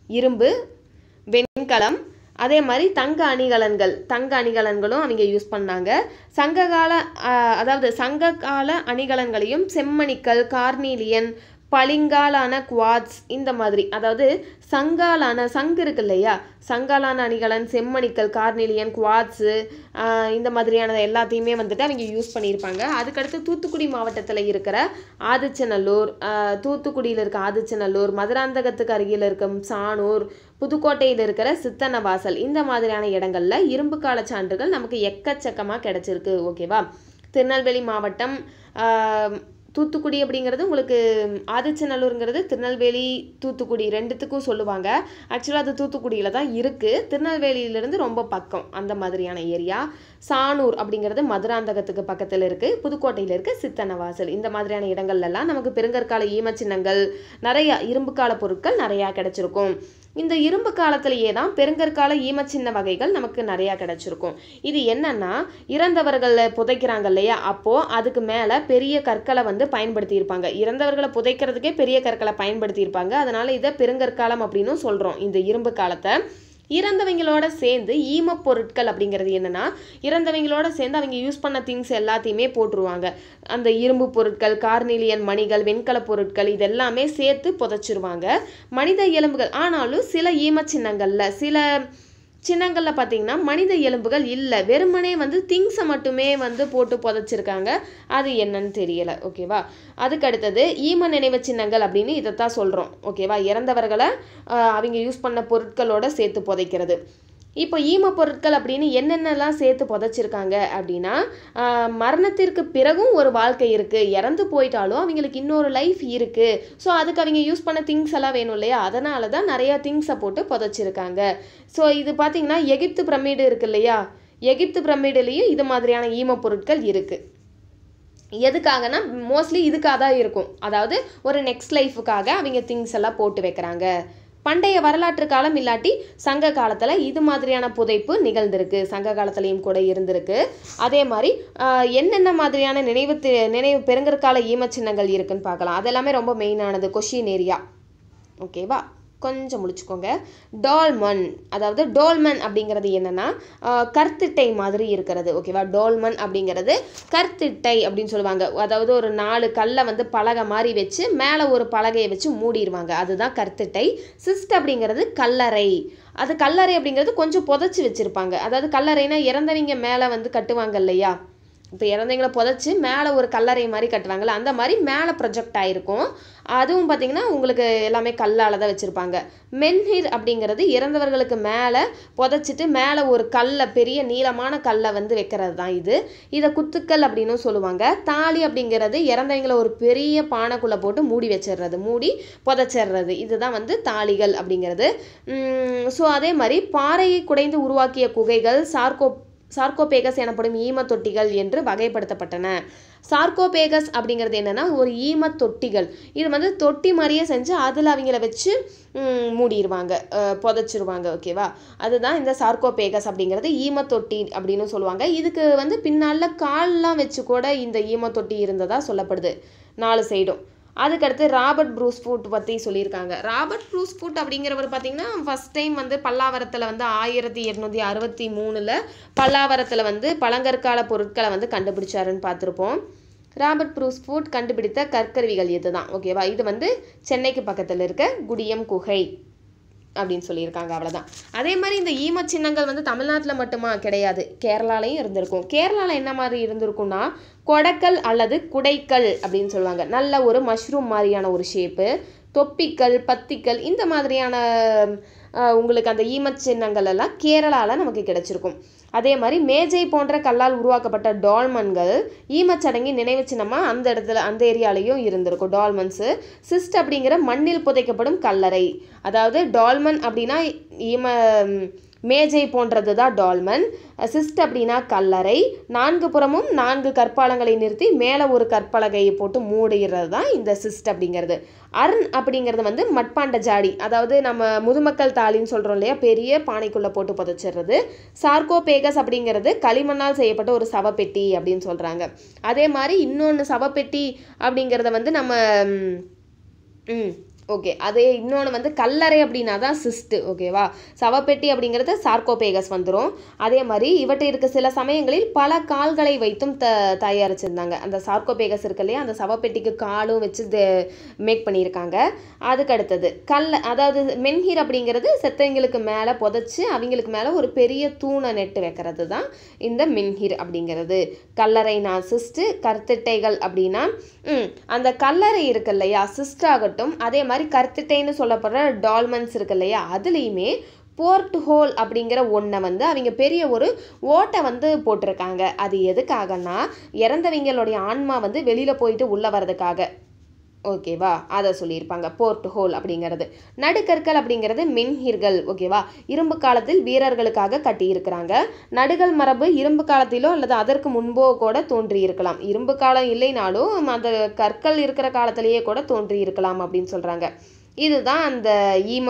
இரும்பு வெண்கலம் அதே மாதிரி தங்க அணிகலன்கள் தங்க அணிகலன்களும் அவங்க யூஸ் பண்ணாங்க சங்ககால ஆஹ், அதாவது சங்ககால அணிகலன்களையும் செம்மணிக்கல் கார்னீலியன் பளிங்காலான குவாட்ஸ் இந்த மாதிரி அதாவது சங்காலான சங்கு இருக்கு இல்லையா சங்காலான அணிகலன் செம்மணிக்கல் கார்னீலியன் குவாட்ஸு இந்த மாதிரியான எல்லாத்தையுமே வந்துட்டு அவங்க யூஸ் பண்ணியிருப்பாங்க அதுக்கடுத்து தூத்துக்குடி மாவட்டத்தில் இருக்கிற ஆதிச்சநல்லூர் ஆஹ், தூத்துக்குடியில் இருக்க ஆதிச்சநல்லூர் மதுராந்தகத்துக்கு அருகில் இருக்கும் சானூர் புதுக்கோட்டையில் இருக்கிற சித்தன்னவாசல் இந்த மாதிரியான இடங்கள்ல இரும்பு கால சான்றுகள் நமக்கு எக்கச்சக்கமாக கிடைச்சிருக்கு ஓகேவா திருநெல்வேலி மாவட்டம் ஆஹ், தூத்துக்குடி அப்படிங்கிறது உங்களுக்கு ஆதிச்சநல்லூருங்கிறது திருநெல்வேலி தூத்துக்குடி ரெண்டுத்துக்கும் சொல்லுவாங்க ஆக்சுவலாக அது தூத்துக்குடியில் தான் இருக்குது திருநெல்வேலியிலேருந்து ரொம்ப பக்கம் அந்த மாதிரியான ஏரியா சானூர் அப்படிங்கிறது மதுராந்தகத்துக்கு பக்கத்தில் இருக்குது புதுக்கோட்டையில் இருக்க சித்தன்னவாசல் இந்த மாதிரியான இடங்கள்லாம் நமக்கு பெருங்கற்கால ஈமச்சின்னங்கள் நிறைய இரும்பு கால பொருட்கள் நிறையா கிடைச்சிருக்கும் இந்த இரும்பு காலத்திலேயே தான் பெருங்கற்கால ஈமச்சின்ன வகைகள் நமக்கு நிறையா கிடைச்சிருக்கும் இது என்னன்னா இறந்தவர்களை புதைக்கிறாங்க இல்லையா அப்போ அதுக்கு மேலே பெரிய கற்களை வந்து பயன்படுத்தியிருப்பாங்க இறந்தவர்களை புதைக்கிறதுக்கே பெரிய கற்களை பயன்படுத்தியிருப்பாங்க அதனால இதை பெருங்கற்காலம் அப்படின்னு சொல்கிறோம் இந்த இரும்பு காலத்தை இறந்தவங்களோட சேர்ந்து ஈமப் பொருட்கள் அப்படிங்கிறது என்னன்னா இறந்தவங்களோட சேர்ந்து அவங்க யூஸ் பண்ண திங்ஸ் எல்லாத்தையுமே போட்டுருவாங்க அந்த இரும்பு பொருட்கள் கார்னிலியன் மணிகள் வெண்கல பொருட்கள் இதெல்லாமே சேர்த்து புதைச்சிருவாங்க மனித எலும்புகள் ஆனாலும் சில ஈமச் சின்னங்கள்ல சில சின்னங்களில் பார்த்தீங்கன்னா மனித எலும்புகள் இல்லை வெறுமனே வந்து திங்ஸை மட்டுமே வந்து போட்டு புதைச்சிருக்காங்க அது என்னன்னு தெரியல ஓகேவா அதுக்கு அடுத்தது ஈம நினைவு சின்னங்கள் அப்படின்னு இதைத்தான் சொல்கிறோம் ஓகேவா இறந்தவர்களை ஆஹ், அவங்க யூஸ் பண்ண பொருட்களோட சேர்த்து புதைக்கிறது இப்போ ஈம பொருட்கள் அப்படின்னு என்னென்னலாம் சேர்த்து புதைச்சிருக்காங்க அப்படின்னா ஆஹ், மரணத்திற்கு பிறகும் ஒரு வாழ்க்கை இருக்குது இறந்து போயிட்டாலும் அவங்களுக்கு இன்னொரு லைஃப் இருக்குது ஸோ அதுக்கு அவங்க யூஸ் பண்ண திங்ஸ் எல்லாம் வேணும் இல்லையா அதனால தான் நிறையா திங்ஸை போட்டு புதைச்சிருக்காங்க ஸோ இது பார்த்தீங்கன்னா எகிப்து பிரமிடு இருக்கு இல்லையா எகிப்து பிரமிடுலேயும் இது மாதிரியான ஈம பொருட்கள் இருக்குது எதுக்காகனா மோஸ்ட்லி இதுக்காக தான் இருக்கும் அதாவது ஒரு நெக்ஸ்ட் லைஃபுக்காக அவங்க திங்ஸ் எல்லாம் போட்டு வைக்கிறாங்க பண்டைய வரலாற்று காலம் இல்லாட்டி சங்க காலத்தில் இது மாதிரியான புதைப்பு நிகழ்ந்திருக்கு சங்க காலத்துலேயும் கூட இருந்திருக்கு அதே மாதிரி ஆஹ், என்னென்ன மாதிரியான நினைவு தி- நினைவு பெருங்கற்கால ஈமச்சின்னங்கள் இருக்குன்னு பார்க்கலாம் அதெல்லாமே ரொம்ப மெயினானது கொஷின் ஏரியா ஓகேவா கொஞ்சம் முடிச்சுக்கோங்க டால்மன் அதாவது டோல்மன் அப்படிங்கிறது என்னன்னா ஆஹ், கற்திட்டை மாதிரி இருக்கிறது ஓகேவா டோல்மன் அப்படிங்கிறது கற்திட்டை அப்படின்னு சொல்லுவாங்க அதாவது ஒரு நாலு கல்லை வந்து பலகை மாதிரி வச்சு மேலே ஒரு பலகையை வச்சு மூடிடுவாங்க அதுதான் கற்திட்டை சிஸ்ட் அப்படிங்கிறது கல்லறை அது கல்லறை அப்படிங்கிறது கொஞ்சம் புதைச்சி வச்சுருப்பாங்க அதாவது கல்லறைனா இறந்தவங்க மேலே வந்து கட்டுவாங்க இல்லையா இப்போ இறந்தவங்களை புதைச்சி மேலே ஒரு கல்லறை மாதிரி கட்டுவாங்கல்ல அந்த மாதிரி மேலே ப்ரொஜெக்ட் ஆகிருக்கும் அதுவும் பார்த்தீங்கன்னா உங்களுக்கு எல்லாமே கல்லால் தான் வச்சுருப்பாங்க மென்ஹிர் அப்படிங்கிறது இறந்தவர்களுக்கு மேலே புதைச்சிட்டு மேலே ஒரு கல்லை பெரிய நீளமான கல்லை வந்து வைக்கிறது தான் இது இதை குத்துக்கல் அப்படின்னும் சொல்லுவாங்க தாலி அப்படிங்கிறது இறந்தவங்களை ஒரு பெரிய பானைக்குள்ளே போட்டு மூடி வச்சிடுறது மூடி புதைச்சிடுறது இதுதான் வந்து தாலிகள் அப்படிங்கிறது ஸோ அதே மாதிரி பாறையை குடைந்து உருவாக்கிய குகைகள் சார்கோ சார்கோபேகஸ் எனப்படும் ஈமத் தொட்டிகள் என்று வகைப்படுத்தப்பட்டன சார்கோபேகஸ் அப்படிங்கிறது என்னன்னா ஒரு ஈமத் தொட்டிகள் இது வந்து தொட்டி மாதிரியே செஞ்சு அதில் அவங்கள வச்சு ம், மூடிடுவாங்க அஹ், புதைச்சிருவாங்க ஓகேவா அதுதான் இந்த சார்கோபேகஸ் அப்படிங்கிறது ஈமத் தொட்டி அப்படின்னு சொல்லுவாங்க இதுக்கு வந்து பின்னால் கால்லாம் வச்சு கூட இந்த ஈமத் தொட்டி இருந்ததா சொல்லப்படுது நாலு சைடும் அதுக்கடுத்து ராபர்ட் ப்ரூஸ் ஃபுட் பற்றி சொல்லியிருக்காங்க ராபர்ட் ப்ரூஸ் ஃபுட் அப்படிங்கிறவர் பார்த்தீங்கன்னா ஃபர்ஸ்ட் டைம் வந்து பல்லாவரத்தில் வந்து ஆயிரத்தி எட்நூற்றி அறுபத்தி மூணில் பல்லாவரத்தில் வந்து பழங்கற்கால பொருட்களை வந்து கண்டுபிடிச்சாருன்னு பார்த்துருப்போம் ராபர்ட் ப்ரூஸ் ஃபுட் கண்டுபிடித்த கற்கருவிகள் இதுதான் ஓகேவா இது வந்து சென்னைக்கு பக்கத்தில் இருக்க குடியம் குகை அப்படின்னு சொல்லியிருக்காங்க அவ்வளோதான் அதே மாதிரி இந்த ஈமச் சின்னங்கள் வந்து தமிழ்நாட்டில் மட்டுமா கிடையாது கேரளாலையும் இருந்திருக்கும் கேரளாவில் என்ன மாதிரி இருந்திருக்கும்னா கொடக்கல் அல்லது குடைக்கல் அப்படின்னு சொல்லுவாங்க நல்ல ஒரு மஷ்ரூம் மாதிரியான ஒரு ஷேப்பு தொப்பிக்கல் பத்திக்கல் இந்த மாதிரியான அஹ், உங்களுக்கு அந்த ஈமச் சின்னங்கள் எல்லாம் கேரளாவில் நமக்கு கிடைச்சிருக்கும் அதே மாதிரி மேஜை போன்ற கல்லால் உருவாக்கப்பட்ட டால்மன்கள் ஈமச்சடங்கி நினைவு சின்னமாக அந்த இடத்துல அந்த ஏரியாலையும் இருந்திருக்கும் டால்மன்ஸு சிஸ்ட் அப்படிங்கிற மண்ணில் புதைக்கப்படும் கல்லறை அதாவது டால்மன் அப்படின்னா ஈம மேஜை போன்றது தான் டால்மன் சிஸ்ட் அப்படின்னா கல்லறை நான்கு புறமும் நான்கு கற்பாலங்களை நிறுத்தி மேலே ஒரு கற்பலகையை போட்டு மூடுகிறது தான் இந்த சிஸ்ட் அப்படிங்கிறது அர்ன் அப்படிங்கிறது வந்து மட்பாண்ட ஜாடி அதாவது நம்ம முதுமக்கள் தாலின்னு சொல்கிறோம் இல்லையா பெரிய பானைக்குள்ளே போட்டு புதைச்சிடுறது சார்கோபேகஸ் அப்படிங்கிறது களிமண்ணால் செய்யப்பட்ட ஒரு சவப்பெட்டி அப்படின்னு சொல்கிறாங்க அதே மாதிரி இன்னொன்று சவப்பெட்டி அப்படிங்கிறத வந்து நம்ம ம், ம் ஓகே அதே இன்னொன்று வந்து கல்லறை அப்படின்னா தான் சிஸ்ட்டு ஓகேவா சவப்பெட்டி அப்படிங்கிறது சார்கோபேகஸ் வந்துடும் அதே மாதிரி இவற்றிற்கு சில சமயங்களில் பல கால்களை வைத்தும் த தயாரிச்சிருந்தாங்க அந்த சார்கோபேகஸ் இருக்கு இல்லையா அந்த சவப்பெட்டிக்கு காலும் வச்சு மேக் பண்ணியிருக்காங்க அதுக்கு அடுத்தது கல் அதாவது மென்ஹீர் அப்படிங்கிறது செத்தவங்களுக்கு மேலே புதைச்சி அவங்களுக்கு மேலே ஒரு பெரிய தூணை நெட்டு வைக்கிறது தான் இந்த மென்ஹீர் அப்படிங்கிறது கல்லறைனா சிஸ்ட்டு கருத்திட்டைகள் அப்படின்னா ம், அந்த கல்லறை இருக்கு இல்லையா சிஸ்ட் ஆகட்டும் அதே மாதிரி கருத்திட்டைன்னு சொல்லப்படுற டால்மன்ஸ் இருக்கு இல்லையா அதுலேயுமே போர்ட் ஹோல் அப்படிங்கிற ஒன்றை வந்து அவங்க பெரிய ஒரு ஓட்டை வந்து போட்டிருக்காங்க அது எதுக்காகன்னா இறந்தவங்களுடைய ஆன்மா வந்து வெளியில் போயிட்டு உள்ளே வர்றதுக்காக ஓகேவா அதை சொல்லியிருப்பாங்க போர்ட் ஹோல் அப்படிங்கிறது நடுக்கற்கள் அப்படிங்கிறது மென்ஹீர்கள் ஓகேவா இரும்பு காலத்தில் வீரர்களுக்காக கட்டியிருக்கிறாங்க நடுகள் மரபு இரும்பு காலத்திலோ அல்லது அதற்கு முன்போ கூட தோன்றியிருக்கலாம் இரும்பு காலம் இல்லைனாலும் அந்த கற்கள் இருக்கிற காலத்திலேயே கூட தோன்றியிருக்கலாம் அப்படின்னு சொல்கிறாங்க இதுதான் அந்த ஈம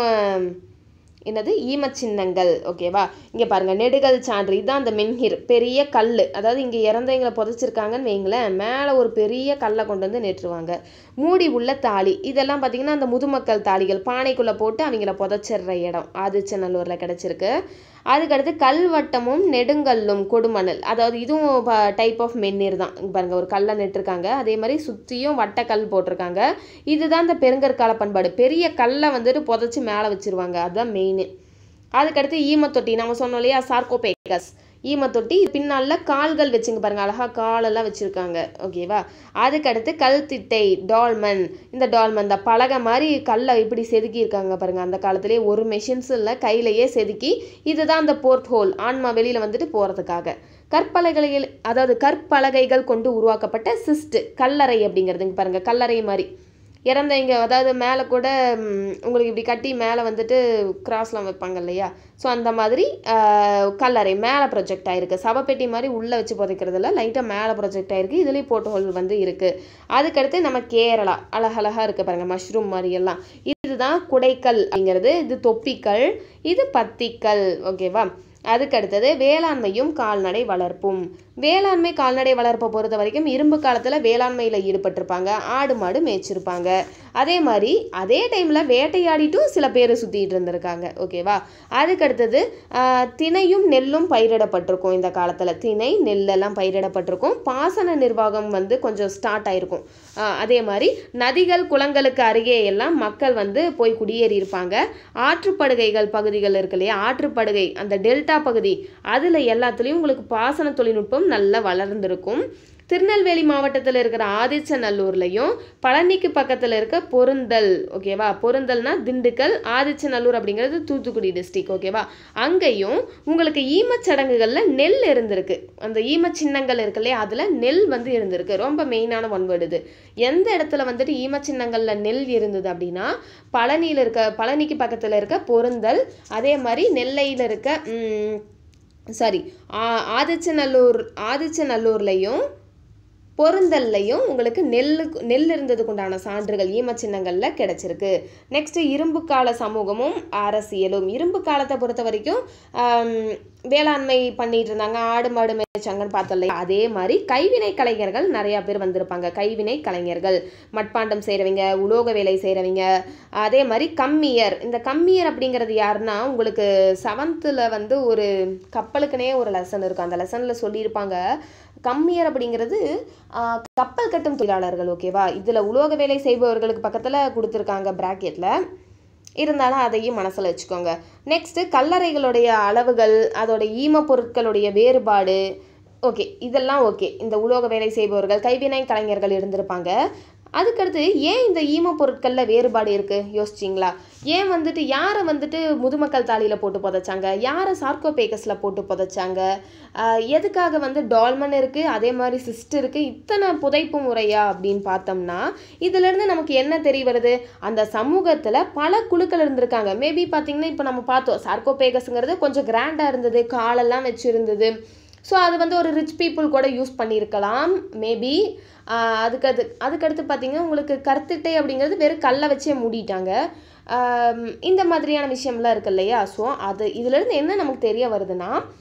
என்னது ஈமச் சின்னங்கள் ஓகேவா இங்கே பாருங்கள் நெடுகல் சான்று இதுதான் அந்த மென்ஹிர் பெரிய கல் அதாவது இங்கே இறந்தவங்களை புதைச்சிருக்காங்கன்னு வைங்களேன் மேலே ஒரு பெரிய கல்லை கொண்டு வந்து நெட்டுருவாங்க மூடி உள்ள தாலி இதெல்லாம் பார்த்தீங்கன்னா அந்த முதுமக்கள் தாலிகள் பானைக்குள்ளே போட்டு அவங்கள புதைச்சிடுற இடம் ஆதிச்சநல்லூரில் கிடச்சிருக்கு அதுக்கடுத்து கல்வட்டமும் நெடுங்கல்லும் கொடுமணல் அதாவது இதுவும் டைப் ஆஃப் மென்னீர் தான் இங்க பாருங்க ஒரு கல்லை நெட்டிருக்காங்க அதே மாதிரி சுற்றியும் வட்டக்கல் போட்டிருக்காங்க இதுதான் இந்த பெருங்கற்கால பண்பாடு பெரிய கல்லை வந்துட்டு புதைச்சி மேலே வச்சிருவாங்க அதுதான் மெயின் அதுக்கடுத்து ஈமத்தொட்டி நம்ம சொன்னோம் இல்லையா சார்கோபேகஸ் ஈமத்தொட்டி பின்னால கால்கள் வச்சுங்க பாருங்க அழகா காலெல்லாம் வச்சிருக்காங்க ஓகேவா அதுக்கடுத்து கல்திட்டை டால்மன் இந்த டால்மன் இந்த பலகை மாதிரி கல்லை இப்படி செதுக்கி இருக்காங்க பாருங்க அந்த காலத்திலேயே ஒரு மெஷின்ஸ் இல்லை கையிலேயே செதுக்கி இதுதான் அந்த போர்ட் ஹோல் ஆன்மா வெளியில வந்துட்டு போறதுக்காக கற்பலகைகள் அதாவது கற்பலகைகள் கொண்டு உருவாக்கப்பட்ட சிஸ்ட் கல்லறை அப்படிங்கிறது இங்க பாருங்க கல்லறை மாதிரி இறந்தவங்க அதாவது மேலே கூட ம், உங்களுக்கு இப்படி கட்டி மேலே வந்துட்டு கிராஸ்லாம் வைப்பாங்க இல்லையா ஸோ அந்த மாதிரி ஆஹ், கல்லறை மேலே ப்ரொஜெக்ட் ஆயிருக்கு சவப்பெட்டி மாதிரி உள்ளே வச்சு புதைக்கிறதுல லைட்டாக மேலே ப்ரொஜெக்ட் ஆயிருக்கு இதுலேயும் போட்டோ ஹோல் வந்து இருக்குது அதுக்கடுத்து நம்ம கேரளா அழகழகாக இருக்குது பாருங்கள் மஷ்ரூம் மாதிரி எல்லாம் இதுதான் குடைக்கல் அப்படிங்கிறது இது தொப்பிக்கல் இது பத்திக்கல் ஓகேவா அதுக்கு அடுத்தது வேளாண்மையும் கால்நடை வளர்ப்பும் வேளாண்மை கால்நடை வளர்ப்பை பொறுத்த வரைக்கும் இரும்பு காலத்தில் வேளாண்மையில் ஈடுபட்டிருப்பாங்க ஆடு மாடு மேய்ச்சிருப்பாங்க அதே மாதிரி அதே டைமில் வேட்டையாடிட்டும் சில பேர் சுற்றிட்டு இருந்திருக்காங்க ஓகேவா அதுக்கு அடுத்தது ஆஹ், திணையும் நெல்லும் பயிரிடப்பட்டிருக்கும் இந்த காலத்தில் திணை நெல்லெல்லாம் பயிரிடப்பட்டிருக்கும் பாசன நிர்வாகம் வந்து கொஞ்சம் ஸ்டார்ட் ஆயிருக்கும் ஆஹ், அதே மாதிரி நதிகள் குளங்களுக்கு அருகே எல்லாம் மக்கள் வந்து போய் குடியேறி இருப்பாங்க ஆற்றுப்படுகைகள் பகுதிகள் இருக்கு இல்லையா ஆற்றுப்படுகை அந்த டெல்டா பகுதி அதில் எல்லாத்துலேயும் உங்களுக்கு பாசன தொழில்நுட்பம் நல்லா வளர்ந்துருக்கும் திருநெல்வேலி மாவட்டத்தில் இருக்கிற ஆதிச்சநல்லூர்லையும் பழனிக்கு பக்கத்தில் இருக்க பொருந்தல் ஓகேவா பொருந்தல்னா திண்டுக்கல் ஆதிச்சநல்லூர் அப்படிங்கிறது தூத்துக்குடி டிஸ்ட்ரிக் ஓகேவா அங்கேயும் உங்களுக்கு ஈமச் சடங்குகளில் நெல் இருந்திருக்கு அந்த ஈமச் சின்னங்கள் இருக்கு இல்லையா அதில் நெல் வந்து இருந்திருக்கு ரொம்ப மெயினான ஒன் வேர்டு இது எந்த இடத்துல வந்துட்டு ஈமச் சின்னங்களில் நெல் இருந்தது அப்படின்னா பழனியில் இருக்க பழனிக்கு பக்கத்தில் இருக்க பொருந்தல் அதே மாதிரி நெல்லையில் இருக்க ம், சாரி ஆ- ஆதிச்சநல்லூர் ஆதிச்சநல்லூர்லையும் பொருந்தல்லையும் உங்களுக்கு நெல்லுக்கு நெல் இருந்ததுக்கு உண்டான சான்றுகள் ஈமச்சின்னங்களில் கிடைச்சிருக்கு நெக்ஸ்ட் இரும்பு கால சமூகமும் அரசியலும் இரும்பு காலத்தை பொறுத்த வரைக்கும் ஆம், வேளாண்மை பண்ணிட்டு இருந்தாங்க ஆடு மாடு மேய்ச்சாங்கன்னு பார்த்தோம் இல்லையா அதே மாதிரி கைவினை கலைஞர்கள் நிறையா பேர் வந்திருப்பாங்க கைவினை கலைஞர்கள் மட்பாண்டம் செய்கிறவங்க உலோக வேலை செய்கிறவங்க அதே மாதிரி கம்மியர் இந்த கம்மியர் அப்படிங்கிறது யாருன்னா உங்களுக்கு செவன்த்தில் வந்து ஒரு கப்பலுக்குனே ஒரு லெசன் இருக்கும் அந்த லெசனில் சொல்லியிருப்பாங்க கம்மியர் அப்படிங்கிறது ஆஹ், கப்பல் கட்டும் தொழிலாளர்கள் ஓகேவா இதில் உலோக வேலை செய்பவர்களுக்கு பக்கத்தில் கொடுத்துருக்காங்க ப்ராக்கெட்டில் இருந்தாலும் அதையும் மனசில் வச்சுக்கோங்க நெக்ஸ்ட்டு கல்லறைகளுடைய அளவுகள் அதோட ஈம பொருட்களுடைய வேறுபாடு ஓகே இதெல்லாம் ஓகே இந்த உலோக வேலை செய்பவர்கள் கைவினை கலைஞர்கள் இருந்திருப்பாங்க அதுக்கடுத்து ஏன் இந்த ஈம பொருட்களில் வேறுபாடு இருக்குது யோசிச்சிங்களா ஏன் வந்துட்டு யாரை வந்துட்டு முதுமக்கள் தாலியில் போட்டு புதைச்சாங்க யாரை சார்கோபேகஸில் போட்டு புதைச்சாங்க ஆஹ் எதுக்காக வந்து டால்மன் இருக்குது அதே மாதிரி சிஸ்ட் இருக்குது இத்தனை புதைப்பு முறையா அப்படின்னு பார்த்தோம்னா இதிலிருந்து நமக்கு என்ன தெரிய வருது அந்த சமூகத்தில் பல குழுக்கள் இருந்திருக்காங்க மேபி பார்த்தீங்கன்னா இப்போ நம்ம பார்த்தோம் சார்கோபேகஸுங்கிறது கொஞ்சம் கிராண்டாக இருந்தது காலெல்லாம் வச்சுருந்தது ஸோ அது வந்து ஒரு ரிச் பீப்புள் கூட யூஸ் பண்ணியிருக்கலாம் மேபி அதுக்கு அது அதுக்கடுத்து பார்த்தீங்கன்னா உங்களுக்கு கருத்திட்டை அப்படிங்கிறது வெறும் கல்லை வச்சே மூடிட்டாங்க ஆம், இந்த மாதிரியான விஷயம்லாம் இருக்கு இல்லையா ஸோ அது இதுலேருந்து என்ன நமக்கு தெரிய வருதுன்னா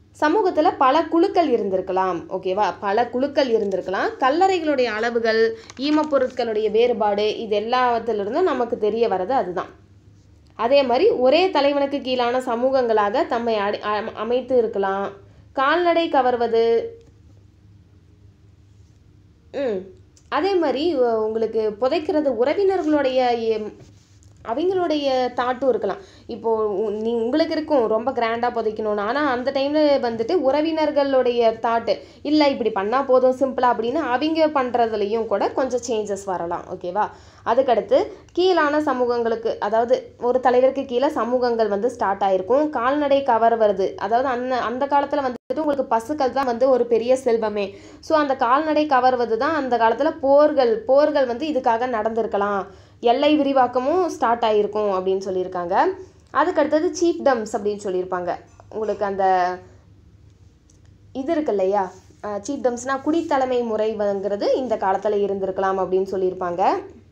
சமூகத்தில் பல குழுக்கள் இருந்திருக்கலாம் ஓகேவா பல குழுக்கள் இருந்திருக்கலாம் கல்லறைகளுடைய அளவுகள் ஈமப் பொருட்களுடைய வேறுபாடு இது எல்லாத்திலிருந்தும் நமக்கு தெரிய வர்றது அதுதான் அதே மாதிரி ஒரே தலைவனுக்கு கீழான சமூகங்களாக தம்மை அடி அ- அமைத்து இருக்கலாம் கால்நடை கவர்வது ம் அதே மாதிரி உ- உங்களுக்கு புதைக்கிறது உறவினர்களுடைய எம், அவங்களுடைய தாட்டும் இருக்கலாம் இப்போது உ- நீ உங்களுக்கு இருக்கும் ரொம்ப கிராண்டாக புதைக்கணும்னு ஆனால் அந்த டைமில் வந்துட்டு உறவினர்களுடைய தாட்டு இல்லை இப்படி பண்ணால் போதும் சிம்பிளாக அப்படின்னு அவங்க பண்ணுறதுலையும் கூட கொஞ்சம் சேஞ்சஸ் வரலாம் ஓகேவா அதுக்கடுத்து கீழான சமூகங்களுக்கு அதாவது ஒரு தலைவருக்கு கீழே சமூகங்கள் வந்து ஸ்டார்ட் ஆயிருக்கும் கால்நடை கவர் வருது அதாவது அந்த அந்த காலத்தில் வந்துட்டு உங்களுக்கு பசுக்கள் தான் வந்து ஒரு பெரிய செல்வமே ஸோ அந்த கால்நடை கவர்வது தான் அந்த காலத்தில் போர்கள் போர்கள் வந்து இதுக்காக நடந்திருக்கலாம் எல்லை விரிவாக்கமும் ஸ்டார்ட் ஆகிருக்கும் அப்படின்னு சொல்லியிருக்காங்க அதுக்கு அடுத்தது சீஃப் டம்ஸ் அப்படின்னு சொல்லியிருப்பாங்க உங்களுக்கு அந்த இது இருக்கு இல்லையா சீஃப் டம்ஸ்னால் குடித்தலைமை முறைங்கிறது இந்த காலத்தில் இருந்திருக்கலாம் அப்படின்னு சொல்லியிருப்பாங்க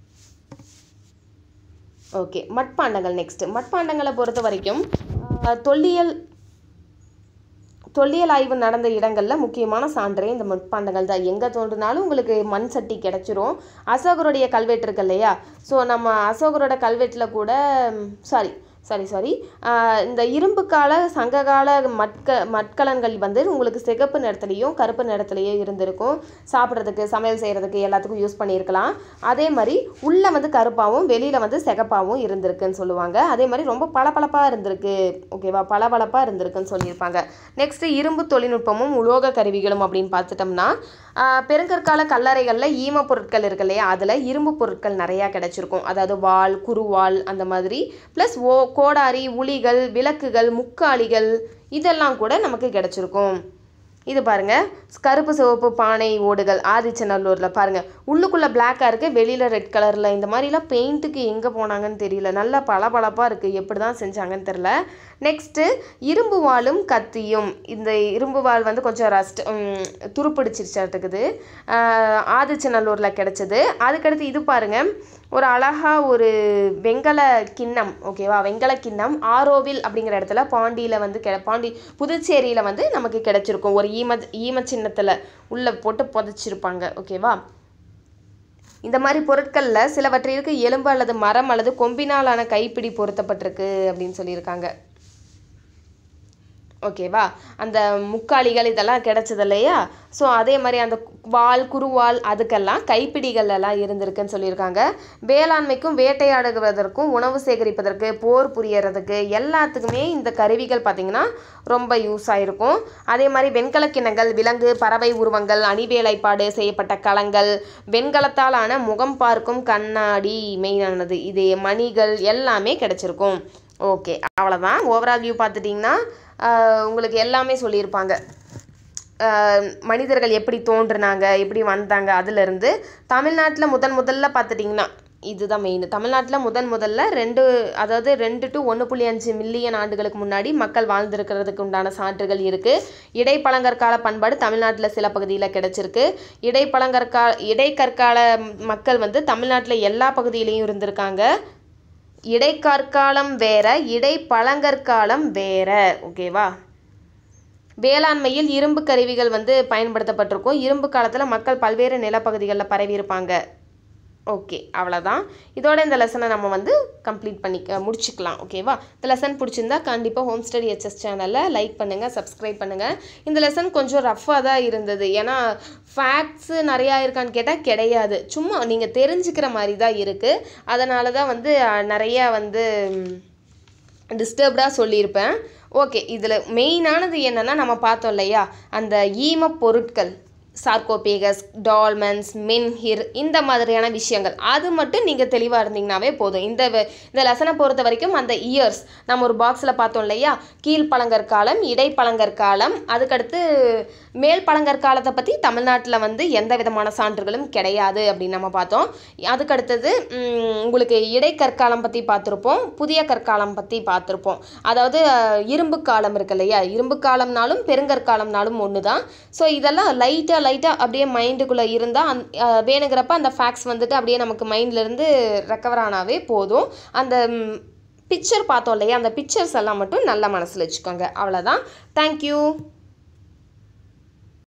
ஓகே மட்பாண்டங்கள் நெக்ஸ்ட் மட்பாண்டங்களை பொறுத்த வரைக்கும் ஆஹ், தொல்லியல் தொல்லியல் ஆய்வு நடந்த இடங்களில் முக்கியமான சான்றே இந்த மட்பாண்டங்கள் தான் எங்கே தோன்றினாலும் உங்களுக்கு மண் சட்டி கிடச்சிரும் அசோகருடைய கல்வெட்டு இருக்கு இல்லையா ஸோ நம்ம அசோகரோட கல்வெட்டில் கூட சாரி சாரி சாரி இந்த இரும்பு கால சங்ககால மட்க மட்கலன்கள் வந்து உங்களுக்கு சிகப்பு நிறத்துலையும் கருப்பு நிறத்துலையும் இருந்திருக்கும் சாப்பிட்றதுக்கு சமையல் செய்கிறதுக்கு எல்லாத்துக்கும் யூஸ் பண்ணியிருக்கலாம் அதே மாதிரி உள்ளே வந்து கருப்பாகவும் வெளியில் வந்து சிகப்பாகவும் இருந்திருக்குன்னு சொல்லுவாங்க அதே மாதிரி ரொம்ப பளபளப்பாக இருந்திருக்கு ஓகேவா பளபளப்பாக இருந்திருக்குன்னு சொல்லியிருப்பாங்க நெக்ஸ்ட்டு இரும்பு தொழில்நுட்பமும் உலோக கருவிகளும் அப்படின்னு பார்த்துட்டோம்னா ஆஹ், பெருங்கற்கால கல்லறைகளில் ஈம பொருட்கள் இருக்கு இல்லையா அதில் இரும்பு பொருட்கள் நிறையா கிடச்சிருக்கும் அதாவது வாள் குருவாள் அந்த மாதிரி ப்ளஸ் ஓ கோடாரி உளிகள் விளக்குகள் முக்காலிகள் இதெல்லாம் கூட நமக்கு கிடச்சிருக்கும் இது பாருங்க கருப்பு சிவப்பு பானை ஓடுகள் ஆதிச்சநல்லூரில் பாருங்க உள்ளுக்குள்ளே பிளாக்காக இருக்குது வெளியில் ரெட் கலரில் இந்த மாதிரிலாம் பெயிண்ட்டுக்கு எங்கே போனாங்கன்னு தெரியல நல்லா பளபளப்பாக இருக்குது எப்படி தான் செஞ்சாங்கன்னு தெரில நெக்ஸ்ட்டு இரும்பு வாளும் கத்தியும் இந்த இரும்பு வாள் வந்து கொஞ்சம் ரஸ்ட் துருப்பிடிச்சிருச்சாட்டுக்குது ஆதிச்சநல்லூரில் கிடச்சிது அதுக்கடுத்து இது பாருங்க ஒரு அழகா ஒரு வெங்கல கிண்ணம் ஓகேவா வெங்கல கிண்ணம் ஆரோவில் அப்படிங்கிற இடத்துல பாண்டியில் வந்து கெ பாண்டி புதுச்சேரியில் வந்து நமக்கு கிடைச்சிருக்கும் ஒரு ஈம ஈம சின்னத்தில் உள்ளே போட்டு புதைச்சிருப்பாங்க ஓகேவா இந்த மாதிரி பொருட்களில் சிலவற்றிற்கு எலும்பு அல்லது மரம் அல்லது கொம்பினாலான கைப்பிடி பொருத்தப்பட்டிருக்கு அப்படின்னு சொல்லியிருக்காங்க ஓகேவா அந்த முக்காலிகள் இதெல்லாம் கிடைச்சது இல்லையா ஸோ அதே மாதிரி அந்த வாள் குருவாள் அதுக்கெல்லாம் கைப்பிடிகள் எல்லாம் இருந்திருக்குன்னு சொல்லியிருக்காங்க வேளாண்மைக்கும் வேட்டையாடுவதற்கும் உணவு சேகரிப்பதற்கு போர் புரியறதுக்கு எல்லாத்துக்குமே இந்த கருவிகள் பார்த்திங்கன்னா ரொம்ப யூஸ் ஆயிருக்கும் அதே மாதிரி வெண்கல கிண்ணங்கள் விலங்கு பறவை உருவங்கள் அணிவேலைப்பாடு செய்யப்பட்ட களங்கள் வெண்கலத்தால் ஆன முகம் பார்க்கும் கண்ணாடி மெயினானது இது மணிகள் எல்லாமே கிடைச்சிருக்கும் ஓகே அவ்வளோதான் ஓவரால் வியூ பார்த்துட்டிங்கன்னா ஆஹ் உங்களுக்கு எல்லாமே சொல்லியிருப்பாங்க ஆஹ் மனிதர்கள் எப்படி தோன்றுனாங்க எப்படி வந்தாங்க அதுலேருந்து தமிழ்நாட்டில் முதன் முதல்ல பார்த்துட்டிங்கன்னா இதுதான் மெயின் தமிழ்நாட்டில் முதன் முதல்ல ரெண்டு அதாவது ரெண்டு டு ஒன்று புள்ளி அஞ்சு மில்லியன் ஆண்டுகளுக்கு முன்னாடி மக்கள் வாழ்ந்திருக்கிறதுக்கு உண்டான சான்றுகள் இருக்குது இடைப்பழங்கற்கால பண்பாடு தமிழ்நாட்டில் சில பகுதியில் கிடைச்சிருக்கு இடைப்பழங்கற்கால இடைக்கற்கால மக்கள் வந்து தமிழ்நாட்டில் எல்லா பகுதியிலையும் இருந்திருக்காங்க இடைக்கற்காலம் வேற இடைப்பழங்கற்காலம் வேற ஓகேவா வேளாண்மையில் இரும்பு கருவிகள் வந்து பயன்படுத்தப்பட்டிருக்கும் இரும்பு காலத்தில் மக்கள் பல்வேறு நிலப்பகுதிகளில் பரவியிருப்பாங்க ஓகே அவ்வளோதான் இதோட இந்த லெசனை நம்ம வந்து கம்ப்ளீட் பண்ணி முடிச்சுக்கலாம் ஓகேவா இந்த லெசன் பிடிச்சிருந்தா கண்டிப்பாக ஹோம் ஸ்டடி ஹெச்எஸ் சேனலில் லைக் பண்ணுங்கள் சப்ஸ்கிரைப் பண்ணுங்கள் இந்த லெசன் கொஞ்சம் ரஃப்பாக தான் இருந்தது ஏன்னா ஃபேக்ட்ஸு நிறையா இருக்கான்னு கேட்டால் கிடையாது சும்மா நீங்கள் தெரிஞ்சுக்கிற மாதிரி தான் இருக்குது அதனால தான் வந்து அஹ், நிறையா வந்து டிஸ்டர்ப்டாக சொல்லியிருப்பேன் ஓகே இதில் மெயினானது என்னென்னா நம்ம பார்த்தோம் இல்லையா அந்த ஈம பொருட்கள் சார்கோபேகஸ் டால்மன்ஸ் மென்ஹிர் இந்த மாதிரியான விஷயங்கள் அது மட்டும் நீங்கள் தெளிவாக இருந்தீங்கனாவே போதும் இந்த வ- இந்த லெசனை பொறுத்த வரைக்கும் அந்த இயர்ஸ் நம்ம ஒரு பாக்ஸில் பார்த்தோம் இல்லையா கீழ்ப்பழங்கற்காலம் இடைப்பழங்கற்காலம் அதுக்கடுத்து மேல் பழங்கற்காலத்தை பற்றி தமிழ்நாட்டில் வந்து எந்த விதமான சான்றுகளும் கிடையாது அப்படின்னு நம்ம பார்த்தோம் அதுக்கடுத்தது ம், உங்களுக்கு இடைக்கற்காலம் பற்றி பார்த்துருப்போம் புதிய கற்காலம் பற்றி பார்த்துருப்போம் அதாவது அஹ், இரும்பு காலம் இருக்கு இல்லையா இரும்பு காலம்னாலும் பெருங்கற்காலம்னாலும் ஒன்று தான் ஸோ இதெல்லாம் லைட்டாக லைட்டாக அப்படியே மைண்டுக்குள்ளே இருந்தால் அந் அஹ், வேணுங்கிறப்ப அந்த ஃபேக்ட்ஸ் வந்துட்டு அப்படியே நமக்கு மைண்ட்லேருந்து ரெக்கவர் ஆனாவே போதும் அந்த பிக்சர் பார்த்தோம் இல்லையா அந்த பிக்சர்ஸ் எல்லாம் மட்டும் நல்லா மனசில் வச்சுக்கோங்க அவ்வளோதான் தேங்க்யூ